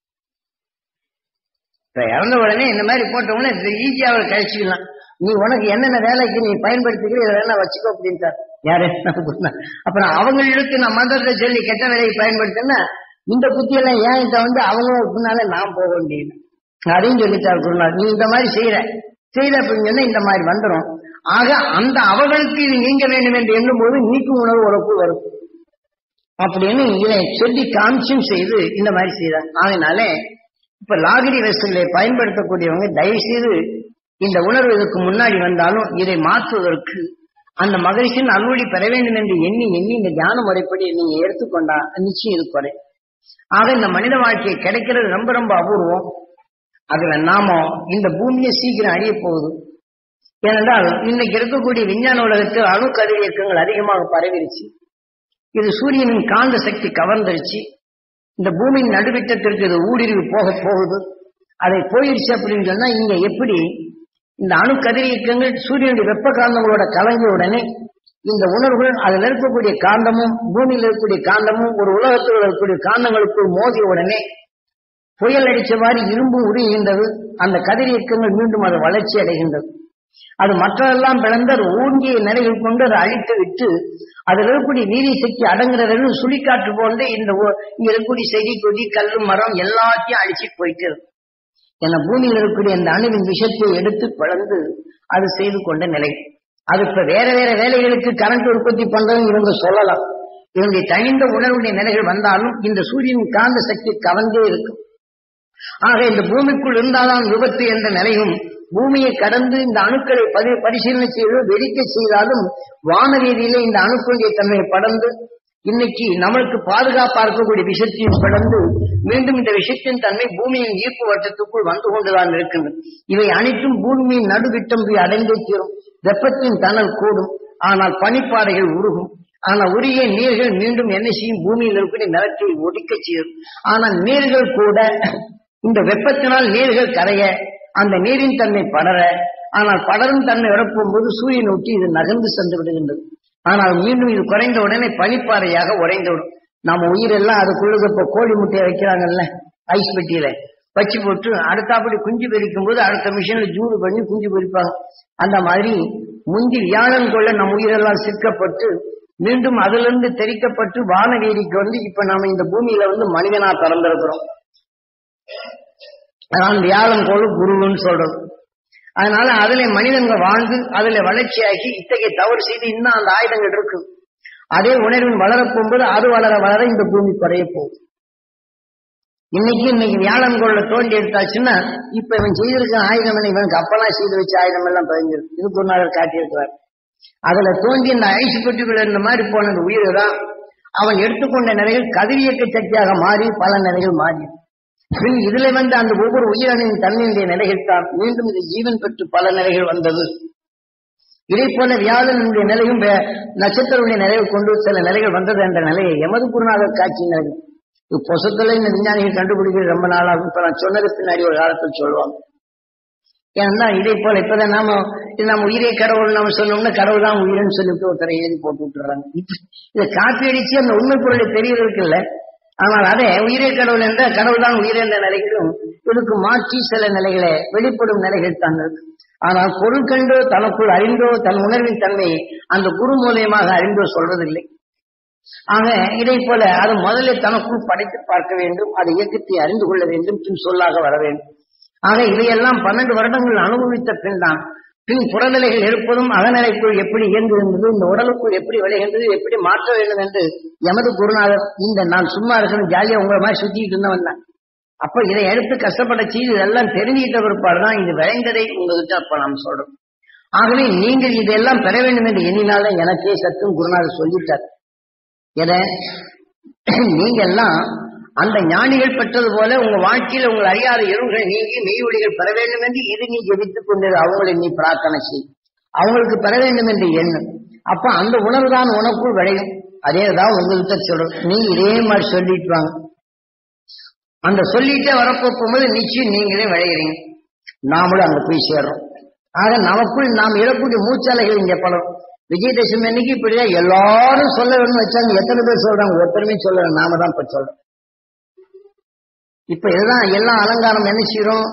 இப்ப இறந்த உடனே இந்த மாதிரி போட்ட உடனே ஈஸியா அவர் கழிச்சுக்கலாம் நீ உனக்கு என்னென்ன வேலைக்கு நீ பயன்படுத்திக்கிற இதை வேணா வச்சுக்கோ அப்படின்ட்டார் யாரு அப்புறம் அவங்களுக்கு நான் மந்திரத்தை சொல்லி கெட்ட வேலையை பயன்படுத்தினா இந்த புத்தியெல்லாம் ஏன் இதை வந்து அவங்க பின்னால நான் போக வேண்டியது அதையும் சொல்லிட்டார் குருநாத் நீ இந்த மாதிரி செய்யற செய்த அப்படின்னு சொன்னா இந்த மாதிரி வந்துடும் ஆக அந்த அவர்களுக்கு இது நீங்க வேண்டும் என்று எண்ணும் போது நீக்கும் உணர்வு உறப்பு வரும் அப்படின்னு இதை சொல்லி காமிச்சும் செய்து இந்த மாதிரி செய்தார் அதனால இப்ப லாகிரி வெசலை பயன்படுத்தக்கூடியவங்க தயவு செய்து இந்த உணர்வு இதுக்கு முன்னாடி வந்தாலும் இதை மாற்றுவதற்கு அந்த மகிழ்ச்சியின் அல்வழி பெற வேண்டும் என்று எண்ணி எண்ணி இந்த தியான முறைப்படி நீங்க எடுத்துக்கொண்டா நிச்சயம் இது குறை ஆக இந்த மனித வாழ்க்கை கிடைக்கிறது ரொம்ப ரொம்ப அபூர்வம் அதுல நாம இந்த பூமியை சீக்கிரம் அழிய போகுது ஏனென்றால் இன்னைக்கு இருக்கக்கூடிய விஞ்ஞான உலகத்தில் அணு கதிரியக்கங்கள் அதிகமாக பரவிருச்சு இது சூரியனின் காந்த சக்தி கவர்ந்துருச்சு இந்த பூமியின் நடுவிட்டத்திற்கு இது ஊடுருவி போக போகுது அதை போயிடுச்சு அப்படின்னு சொன்னா இங்க எப்படி இந்த அணு கதிரியக்கங்கள் சூரியனுடைய வெப்ப காந்தங்களோட கலங்கிய உடனே இந்த உணர்வுகள் அதில் இருக்கக்கூடிய காந்தமும் பூமியில் இருக்கக்கூடிய காந்தமும் ஒரு உலகத்தில் இருக்கக்கூடிய காந்தங்களுக்குள் மோதிய உடனே புயல் அடிச்ச மாதிரி இரும்பு உருகின்றது அந்த கதிரியக்கங்கள் மீண்டும் அது வளர்ச்சி அடைகின்றது அது மற்றதெல்லாம் பிளந்து அது ஊங்கிய நிலையில் கொண்டு அதை அழித்து விட்டு அதில் இருக்கக்கூடிய நீதி சக்தி அடங்குறது சுழிக்காற்று போன்று இந்த இங்க இருக்கக்கூடிய செடி கொடி கல் மரம் எல்லாத்தையும் அழிச்சிட்டு போயிட்டு இருக்கு என பூமியில் இருக்கக்கூடிய அந்த அணுவின் விஷத்தை எடுத்து பிளந்து அது செய்து கொண்ட நிலை அது இப்ப வேற வேற வேலைகளுக்கு கரண்ட் உற்பத்தி பண்றதும் இவங்க சொல்லலாம் இவங்களுடைய தனிந்த உணர்வுடைய நிலைகள் வந்தாலும் இந்த சூரியன் காந்த சக்தி கவர்ந்தே இருக்கும் ஆக இந்த பூமிக்குள் இருந்தால்தான் விபத்து என்ற நிலையும் பூமியை கடந்து இந்த அணுக்களை பரி பரிசீலனை செய்து வெடிக்க செய்தாலும் வானவீதியிலே இந்த அணுக்களுடைய தன்மையை படர்ந்து இன்னைக்கு நம்மளுக்கு பாதுகாப்பா இருக்கக்கூடிய விஷயத்தையும் கடந்து மீண்டும் இந்த விஷயத்தின் தன்மை பூமியின் ஈர்ப்பு வட்டத்துக்குள் வந்து கொண்டுதான் இருக்கின்றது இவை அனைத்தும் பூமியின் நடுவிட்டம் போய் அடைந்தே தீரும் வெப்பத்தின் தணல் கூடும் ஆனால் பனிப்பாறைகள் உருகும் ஆனா உரிய நீர்கள் மீண்டும் என்ன செய்யும் பூமியில் இருக்கக்கூடிய நிலத்தை ஒடுக்க செய்யும் ஆனால் நீர்கள் கூட இந்த வெப்பத்தினால் நீர்கள் கரைய அந்த நீரின் தன்மை படர ஆனால் படரும் தன்மை வரப்பும் போது சூரியன் நோக்கி இது நகர்ந்து சென்று விடுகின்றது ஆனால் மீண்டும் இது குறைந்த உடனே பனிப்பாறையாக உடைந்துவிடும் நம்ம உயிரெல்லாம் அதுக்குள்ள இப்ப கோழி முட்டையை வைக்கிறாங்கல்ல ஐஸ் பெட்டியில வச்சு போட்டு அடுத்தாப்படி குஞ்சு பொரிக்கும் போது அடுத்த மிஷின்ல ஜூடு பண்ணி குஞ்சு பொரிப்பாங்க அந்த மாதிரி முந்தி வியாழன் கொள்ள நம் உயிரெல்லாம் சிக்கப்பட்டு மீண்டும் அதுல இருந்து தெரிக்கப்பட்டு வானவீதிக்கு வந்து இப்ப நாம இந்த பூமியில வந்து மனிதனா பிறந்திருக்கிறோம் அதான் வியாழன் கோள் குருன்னு சொல்றது அதனால அதுல மனிதர்கள் வாழ்ந்து அதுல வளர்ச்சியாகி இத்தகைய தவறு செய்து இன்னும் அந்த ஆயுதங்கள் இருக்கு அதே உணர்வின் வளரப் போகும்போது அது வளர வளர இந்த பூமி குறைய போகுது இன்னைக்கு இன்னைக்கு வியாழன் கோள்ல தோண்டி எடுத்தாச்சுன்னா இப்ப இவன் செய்திருக்க ஆயுதம் என்ன இவனுக்கு அப்பெல்லாம் செய்து வச்ச ஆயுதம் எல்லாம் பதிஞ்சிருக்கு இது குருநாதர் காட்டியிருக்கிறார் அதுல தோண்டி இந்த ஐசு பெட்டிக்குள்ள இருந்த மாதிரி போன அந்த உயிர் தான் அவன் எடுத்துக்கொண்ட நிலைகள் கதிரியக்க சக்தியாக மாறி பல நிலைகள் மாறி பின் இதுல வந்து அந்த ஒவ்வொரு உயிரணின் தன்மையுடைய நிலைகள் தான் மீண்டும் இது ஜீவன் பெற்று பல நிலைகள் வந்தது இதே போல வியாழனுடைய நிலையும் நட்சத்திரனுடைய நிலையை கொண்டு சில நிலைகள் வந்தது என்ற நிலையை எமது குருநாதர் காட்சி நிலை பொசத்துல இந்த விஞ்ஞானிகள் கண்டுபிடிக்கிறது ரொம்ப நாளாகும் இப்ப நான் சொன்னது பின்னாடி ஒரு காலத்தில் சொல்லுவாங்க ஏன்னா இதே போல இப்பதான் நாம இது நம்ம உயிரே கடவுள் நாம சொன்னோம்னா கடவுள் தான் உயிர்னு சொல்லிட்டு ஒருத்தரை எழுதி போட்டு விட்டுறாங்க இதை காப்பி அடிச்சு அந்த உண்மை பொருளை தெரியறதுக்கு இல்லை ஆனால் அதே உயிரே கடவுள் என்ற கடவுள் தான் உயிர் என்ற நிலைகளும் இதுக்கு மாற்றி சில நிலைகளை வெளிப்படும் நிலைகள் தான் இருக்கு ஆனால் பொருள் கண்டோ தனக்குள் அறிந்தோ தன் உணர்வின் தன்மையை அந்த குரு மூலியமாக அறிந்தோ சொல்வதில்லை ஆக இதை போல அது முதல்ல தனக்குள் படைத்து பார்க்க வேண்டும் அது இயக்கத்தை அறிந்து கொள்ள வேண்டும் பின் சொல்லாக வர வேண்டும் ஆக இதையெல்லாம் பன்னெண்டு வருடங்கள் அனுபவித்த பின் தான் பின் புறநிலைகள் இருப்பதும் அகநிலைக்குள் எப்படி இயங்குகின்றது இந்த உடலுக்குள் எப்படி விளைகின்றது எப்படி மாற்ற வேண்டும் என்று எமது குருநாதர் இந்த நான் சும்மா இருக்கணும் ஜாலியா உங்களை மாதிரி சுத்திட்டு இருந்தவன் தான் அப்ப இதை எடுத்து கஷ்டப்பட செய்து இதெல்லாம் தெரிஞ்சுக்கிட்ட பிற்பாடுதான் இது விளைந்ததை உங்ககிட்ட அப்ப நாம் சொல்றோம் ஆகவே நீங்கள் இதெல்லாம் பெற வேண்டும் என்று எண்ணினால எனக்கே சத்தும் குருநாதர் சொல்லிட்டார் என நீங்க எல்லாம் அந்த ஞானிகள் பெற்றது போல உங்க வாழ்க்கையில உங்கள் அறியாத இருள்கள் நீங்கி மெய் ஒளிகள் பெற வேண்டும் என்று இது நீ ஜெபித்துக் கொண்டது அவங்களை நீ பிரார்த்தனை செய் அவங்களுக்கு பெற வேண்டும் என்று எண்ணு அப்ப அந்த உணர்வு தான் உனக்குள் விளையும் அதே தான் உங்ககிட்ட சொல்றோம் நீ இதே மாதிரி சொல்லிட்டு வாங்க அந்த சொல்லிட்டே வரப்போ போகும்போது நிச்சயம் நீங்களே விளையிறீங்க நாமளும் அங்க போய் சேர்றோம் ஆக நமக்குள் நாம் இழக்கூடிய மூச்சாலைகள் இங்க பலம் விஜயதசமி அன்னைக்கு இப்படிதான் எல்லாரும் சொல்ல வேணும்னு வச்சாங்க எத்தனை பேர் சொல்றாங்க ஒருத்தருமே சொல்ல நாம தான் இப்ப சொல்றோம் இப்ப இதுதான் எல்லா அலங்காரம் என்ன செய்யறோம்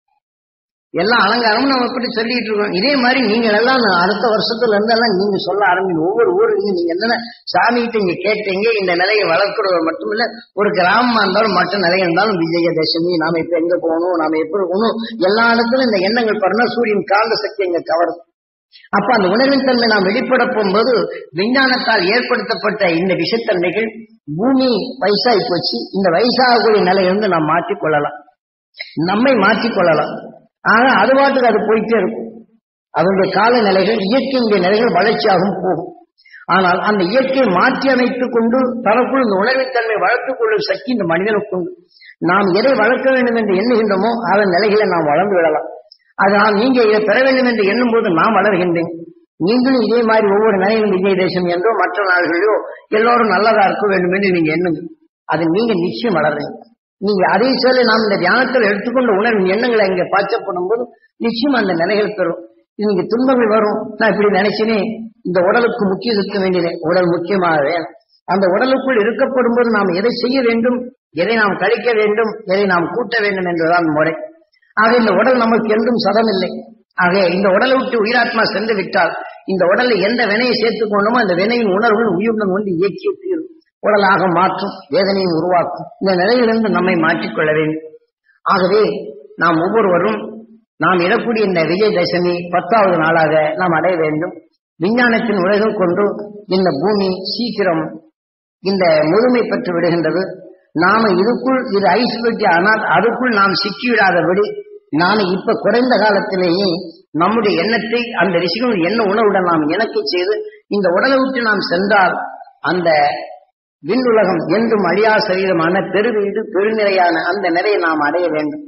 எல்லா அலங்காரமும் நம்ம இப்படி சொல்லிட்டு இருக்கோம் இதே மாதிரி நீங்க எல்லாம் நான் அடுத்த வருஷத்துல இருந்தெல்லாம் நீங்க சொல்ல ஆரம்பிங்க ஒவ்வொரு ஊருக்கு நீங்க என்னென்ன சாமிகிட்ட நீங்க கேட்டீங்க இந்த நிலையை வளர்க்கிறது மட்டும் இல்ல ஒரு கிராமமா இருந்தாலும் மற்ற நிலை இருந்தாலும் விஜயதசமி நாம இப்ப எங்க போகணும் நாம எப்படி போகணும் எல்லா இடத்துலயும் இந்த எண்ணங்கள் பாருங்க சூரியன் காந்த சக்தி எங்க கவருது அப்ப அந்த உணர்வின் தன்மை நாம் வெளிப்பட போகும்போது விஞ்ஞானத்தால் ஏற்படுத்தப்பட்ட இந்த விஷத்தன்மைகள் பூமி வயசாகி போச்சு இந்த வயசாகக்கூடிய நிலையிலிருந்து நாம் மாற்றிக் கொள்ளலாம் நம்மை மாற்றிக் கொள்ளலாம் ஆனா அது பாட்டுக்கு அது போயிட்டே இருக்கும் அதனுடைய காலநிலைகள் இயற்கையுடைய நிலைகள் வளர்ச்சியாகவும் போகும் ஆனால் அந்த இயற்கையை மாற்றி அமைத்துக் கொண்டு தனக்குள் இந்த உணர்வின் தன்மை வளர்த்துக் கொள்ளும் சக்தி இந்த மனிதனுக்கு உண்டு நாம் எதை வளர்க்க வேண்டும் என்று எண்ணுகின்றோமோ அதன் நிலைகளை நாம் வளர்ந்து விடலாம் அதனால் நீங்க இதை பெற வேண்டும் என்று எண்ணும் போது நான் வளர்கின்றேன் நீங்களும் இதே மாதிரி ஒவ்வொரு நிலையிலும் விஜயதேசம் என்றோ மற்ற நாள்களிலோ எல்லோரும் நல்லதா இருக்க வேண்டும் என்று நீங்க எண்ணுங்க அது நீங்க நிச்சயம் வளர்றீங்க நீங்க அதை சொல்லி நாம் இந்த தியானத்தில் எடுத்துக்கொண்ட உணர்வின் எண்ணங்களை இங்க பாய்ச்சப்படும் போது நிச்சயம் அந்த நிலைகள் பெறும் நீங்க துன்பங்கள் வரும் நான் இப்படி நினைச்சினே இந்த உடலுக்கு முக்கியத்துவம் வேண்டியது உடல் முக்கியமாக வேணும் அந்த உடலுக்குள் இருக்கப்படும் போது நாம் எதை செய்ய வேண்டும் எதை நாம் கழிக்க வேண்டும் எதை நாம் கூட்ட வேண்டும் என்றுதான் முறை ஆக இந்த உடல் நமக்கு என்றும் சதம் இல்லை ஆக இந்த உடலை விட்டு உயிராத்மா சென்று விட்டால் இந்த உடலை எந்த வினையை சேர்த்துக் கொண்டோமோ அந்த வினையின் உணர்வுகள் உயிருடன் கொண்டு இயக்கிய தீரும் உடலாக மாற்றும் வேதனையும் உருவாக்கும் இந்த நிலையிலிருந்து நம்மை மாற்றிக்கொள்ள வேண்டும் ஆகவே நாம் ஒவ்வொருவரும் நாம் இடக்கூடிய இந்த விஜயதசமி பத்தாவது நாளாக நாம் அடைய வேண்டும் விஞ்ஞானத்தின் உலகம் கொண்டு இந்த பூமி சீக்கிரம் இந்த முழுமை பெற்று விடுகின்றது நாம இதுக்குள் இது ஐஸ் பெட்டி ஆனால் அதுக்குள் நாம் சிக்கிவிடாதபடி நான் இப்ப குறைந்த காலத்திலேயே நம்முடைய எண்ணத்தை அந்த ரிஷிகள் என்ன உணவுடன் நாம் இணக்க செய்து இந்த உடலை விட்டு நாம் சென்றால் அந்த விண்ணுலகம் என்றும் அழியா சரீரமான பெருவீடு பெருநிலையான அந்த நிறையை நாம் அடைய வேண்டும்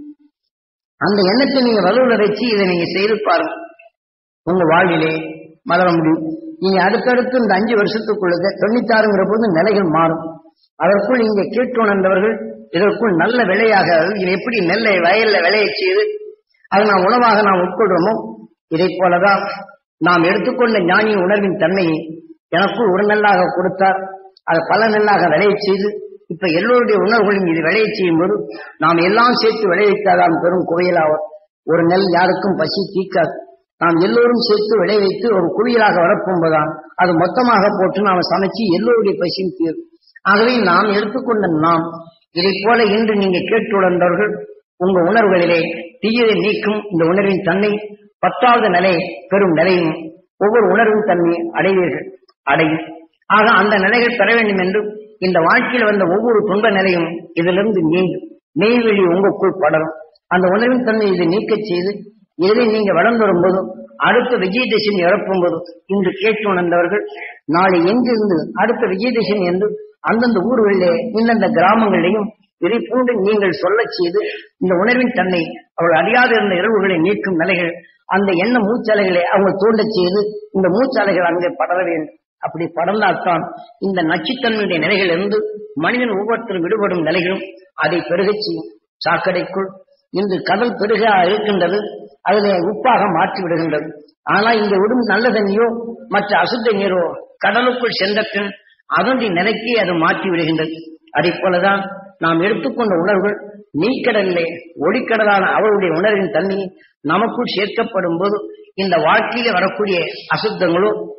அந்த எண்ணத்தை நீங்க வலுவில் வச்சு இதை நீங்க செய்து பாருங்க உங்க வாழ்விலே மலர முடியும் நீங்க அடுத்தடுத்து இந்த அஞ்சு வருஷத்துக்குள்ளது தொண்ணூத்தாறுங்கிற போது நிலைகள் மாறும் அதற்குள் இங்க கேட்டு உணர்ந்தவர்கள் இதற்குள் நல்ல விலையாக இது எப்படி நெல்லை வயல்ல விளைய செய்து அது நாம் உணவாக நாம் உட்கொள்றோமோ இதை போலதான் நாம் எடுத்துக்கொண்ட ஞானி உணர்வின் தன்மையை எனக்குள் ஒரு நெல்லாக கொடுத்தார் அதை பல நெல்லாக விளைய செய்து இப்ப எல்லோருடைய உணர்வுகளையும் இது விளைய செய்யும் போது நாம் எல்லாம் சேர்த்து விளைவித்தாதான் பெரும் குவையலாகும் ஒரு நெல் யாருக்கும் பசி தீக்காது நாம் எல்லோரும் சேர்த்து விளைய வைத்து ஒரு குவியலாக வரப்போகும்போதுதான் அது மொத்தமாக போட்டு நாம் சமைச்சு எல்லோருடைய பசியும் தீரும் ஆகவே நாம் எடுத்துக்கொண்ட நாம் இதை போல இன்று நீங்க கேட்டு உணர்ந்தவர்கள் உங்க உணர்வுகளிலே தீயதை நீக்கும் இந்த உணர்வின் தன்மை பத்தாவது நிலை பெறும் நிலையும் ஒவ்வொரு உணர்வின் தன்மை அடைவீர்கள் அடையும் ஆக அந்த நிலைகள் பெற வேண்டும் என்று இந்த வாழ்க்கையில் வந்த ஒவ்வொரு துன்ப நிலையும் இதிலிருந்து நீங்கும் நெய்வெளி உங்களுக்குள் படரும் அந்த உணர்வின் தன்மை இதை நீக்கச் செய்து இதை நீங்க வளர்ந்து வரும்போது அடுத்த விஜயதசமி இறப்பும் போது இன்று கேட்டு உணர்ந்தவர்கள் நாளை எங்கிருந்து அடுத்த விஜயதசமி என்று அந்தந்த ஊர்களிலே இந்தந்த கிராமங்களிலேயும் இதை போன்று நீங்கள் சொல்லச் செய்து இந்த உணர்வின் தன்னை அவள் அறியாத இருந்த இரவுகளை நீக்கும் நிலைகள் அந்த எண்ண மூச்சாலைகளை அவங்க தூண்டச் செய்து இந்த மூச்சாலைகள் அங்கே படர வேண்டும் அப்படி படர்ந்தால்தான் இந்த நச்சுத்தன்மையுடைய நிலைகள் இருந்து மனிதன் ஒவ்வொருத்தரும் விடுபடும் நிலைகளும் அதை பெருகச் செய்யும் சாக்கடைக்குள் இன்று கடல் பெருக இருக்கின்றது அதிலே உப்பாக மாற்றி விடுகின்றது ஆனா இங்க விடும் நல்ல தண்ணியோ மற்ற அசுத்த நீரோ கடலுக்குள் சென்ற பின் அதனுடைய நிலைக்கு அது மாற்றி விடுகின்றது அதை போலதான் நாம் எடுத்துக்கொண்ட உணர்வுகள் நீக்கடலிலே ஒளிக்கடலான அவருடைய உணர்வின் தன்மையை நமக்குள் சேர்க்கப்படும் போது இந்த வாழ்க்கையில வரக்கூடிய அசுத்தங்களோ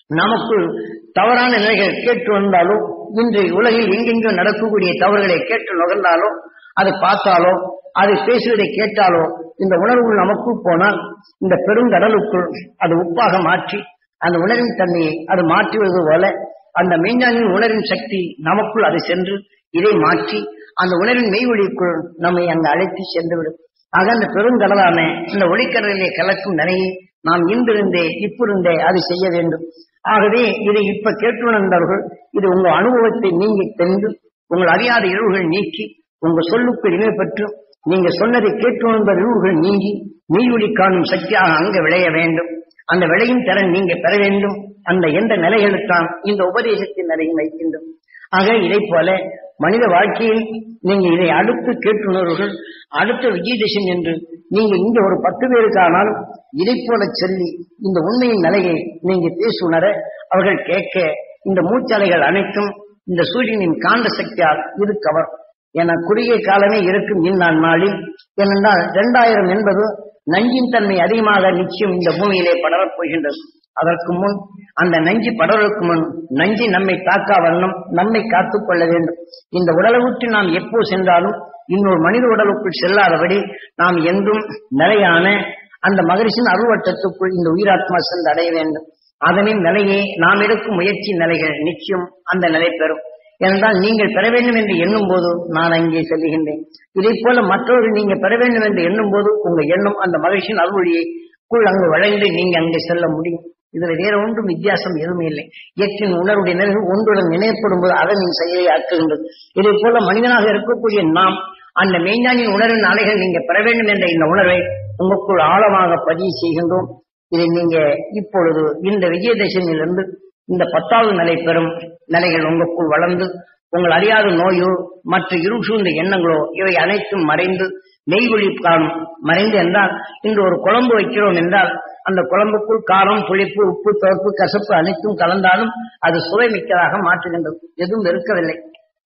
நமக்குள் தவறான நிலைகள் கேட்டு வந்தாலோ இன்று உலகில் எங்கெங்கோ நடக்கக்கூடிய தவறுகளை கேட்டு நுகர்ந்தாலோ அது பார்த்தாலோ அது பேசுவதை கேட்டாலோ இந்த உணர்வு நமக்குள் போனால் இந்த பெருங்கடலுக்குள் அது உப்பாக மாற்றி அந்த உணர்வின் தன்மையை அது மாற்றுவது போல அந்த மெய்ஞானின் உணர்வின் சக்தி நமக்குள் அது சென்று இதை மாற்றி அந்த உணர்வின் மெய்வொழிக்குள் நம்மை அங்கு அழைத்து சென்றுவிடும் ஆக அந்த பெருங்கடலான இந்த ஒளிக்கடலிலே கலக்கும் நிலையை நாம் இன்றிருந்தே இப்பிருந்தே அது செய்ய வேண்டும் ஆகவே இதை இப்ப கேட்டுணர்ந்தவர்கள் இது உங்க அனுபவத்தை நீங்கி தெரிந்து உங்கள் அறியாத இருள்கள் நீக்கி உங்க சொல்லுக்கு இனிமை பெற்று நீங்க சொன்னதை கேட்டுணர்ந்த இருள்கள் நீங்கி மெய்வொழி காணும் சக்தியாக அங்க விளைய வேண்டும் அந்த விளையும் திறன் நீங்க பெற வேண்டும் அந்த எந்த நிலைகளுத்தான் இந்த உபதேசத்தின் நிலையும் வைக்கின்றோம் ஆக இதை போல மனித வாழ்க்கையில் நீங்க இதை அடுத்து கேட்டுணர்வுகள் அடுத்த விஜயதசம் என்று நீங்க இங்க ஒரு பத்து பேருக்கானால் இதை போல சொல்லி இந்த உண்மையின் நிலையை நீங்க பேசுணர அவர்கள் கேட்க இந்த மூச்சலைகள் அனைத்தும் இந்த சூரியனின் காந்த சக்தியால் இது கவர் என குறுகிய காலமே இருக்கும் இந்நாள் நாளில் ஏனென்றால் இரண்டாயிரம் என்பது நஞ்சின் தன்மை அதிகமாக நிச்சயம் இந்த பூமியிலே படரப் போகின்றது அதற்கு முன் அந்த நஞ்சு படருக்கு முன் நஞ்சு நம்மை தாக்கா வண்ணம் நம்மை காத்துக் கொள்ள வேண்டும் இந்த உடலை விட்டு நாம் எப்போ சென்றாலும் இன்னொரு மனித உடலுக்குள் செல்லாதபடி நாம் என்றும் நிலையான அந்த மகரிஷின் அருவட்டத்துக்குள் இந்த உயிராத்மா சென்று அடைய வேண்டும் அதனின் நிலையே நாம் எடுக்கும் முயற்சி நிலைகள் நிச்சயம் அந்த நிலை பெறும் ஏனென்றால் நீங்கள் பெற வேண்டும் என்று எண்ணும் போது நான் அங்கே செல்லுகின்றேன் இதை போல மற்றவர்கள் நீங்க பெற வேண்டும் என்று எண்ணும் போது உங்க எண்ணம் அந்த மகிழ்ச்சியின் அருள்வழியைக்குள் அங்கு வளைந்து நீங்க அங்கே செல்ல முடியும் இதுல வேற ஒன்றும் வித்தியாசம் எதுவுமே இல்லை இயற்கையின் உணர்வுடைய நிலைகள் ஒன்றுடன் நினைப்படும் போது அதை நீ செய்ய ஆக்குகின்றது இதை போல மனிதனாக இருக்கக்கூடிய நாம் அந்த மெய்ஞானின் உணர்வின் அலைகள் நீங்க பெற வேண்டும் என்ற இந்த உணர்வை உங்களுக்குள் ஆழமாக பதிவு செய்கின்றோம் இதை நீங்க இப்பொழுது இந்த விஜயதசமியிலிருந்து இந்த பத்தாவது நிலை பெறும் நிலைகள் உங்களுக்குள் வளர்ந்து உங்கள் அறியாத நோயோ மற்ற இருள் சூழ்ந்த எண்ணங்களோ இவை அனைத்தும் மறைந்து நெய்வொழி காணும் மறைந்து என்றால் இன்று ஒரு குழம்பு வைக்கிறோம் என்றால் அந்த குழம்புக்குள் காரம் புளிப்பு உப்பு துவப்பு கசப்பு அனைத்தும் கலந்தாலும் அது சுவை மிக்கதாக மாற்றுகின்றது எதுவும் இருக்கவில்லை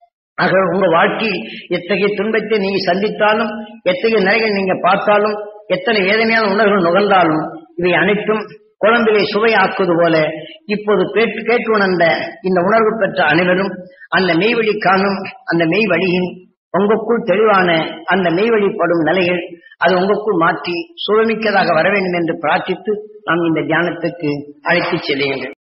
ஆக உங்க வாழ்க்கையில் எத்தகைய துன்பத்தை நீங்க சந்தித்தாலும் எத்தகைய நிலைகள் நீங்க பார்த்தாலும் எத்தனை வேதனையான உணர்வுகள் நுகர்ந்தாலும் இவை அனைத்தும் குழந்தையை சுவையாக்குவது போல இப்போது கேட்டு கேட்டு உணர்ந்த இந்த உணர்வு பெற்ற அனைவரும் அந்த மெய்வழி காணும் அந்த மெய் வழியின் உங்களுக்குள் தெளிவான அந்த மெய் வழிப்படும் நிலைகள் அது உங்களுக்குள் மாற்றி சுழமிக்கதாக வர வேண்டும் என்று பிரார்த்தித்து நாம் இந்த தியானத்துக்கு அழைத்து செல்லுங்கள்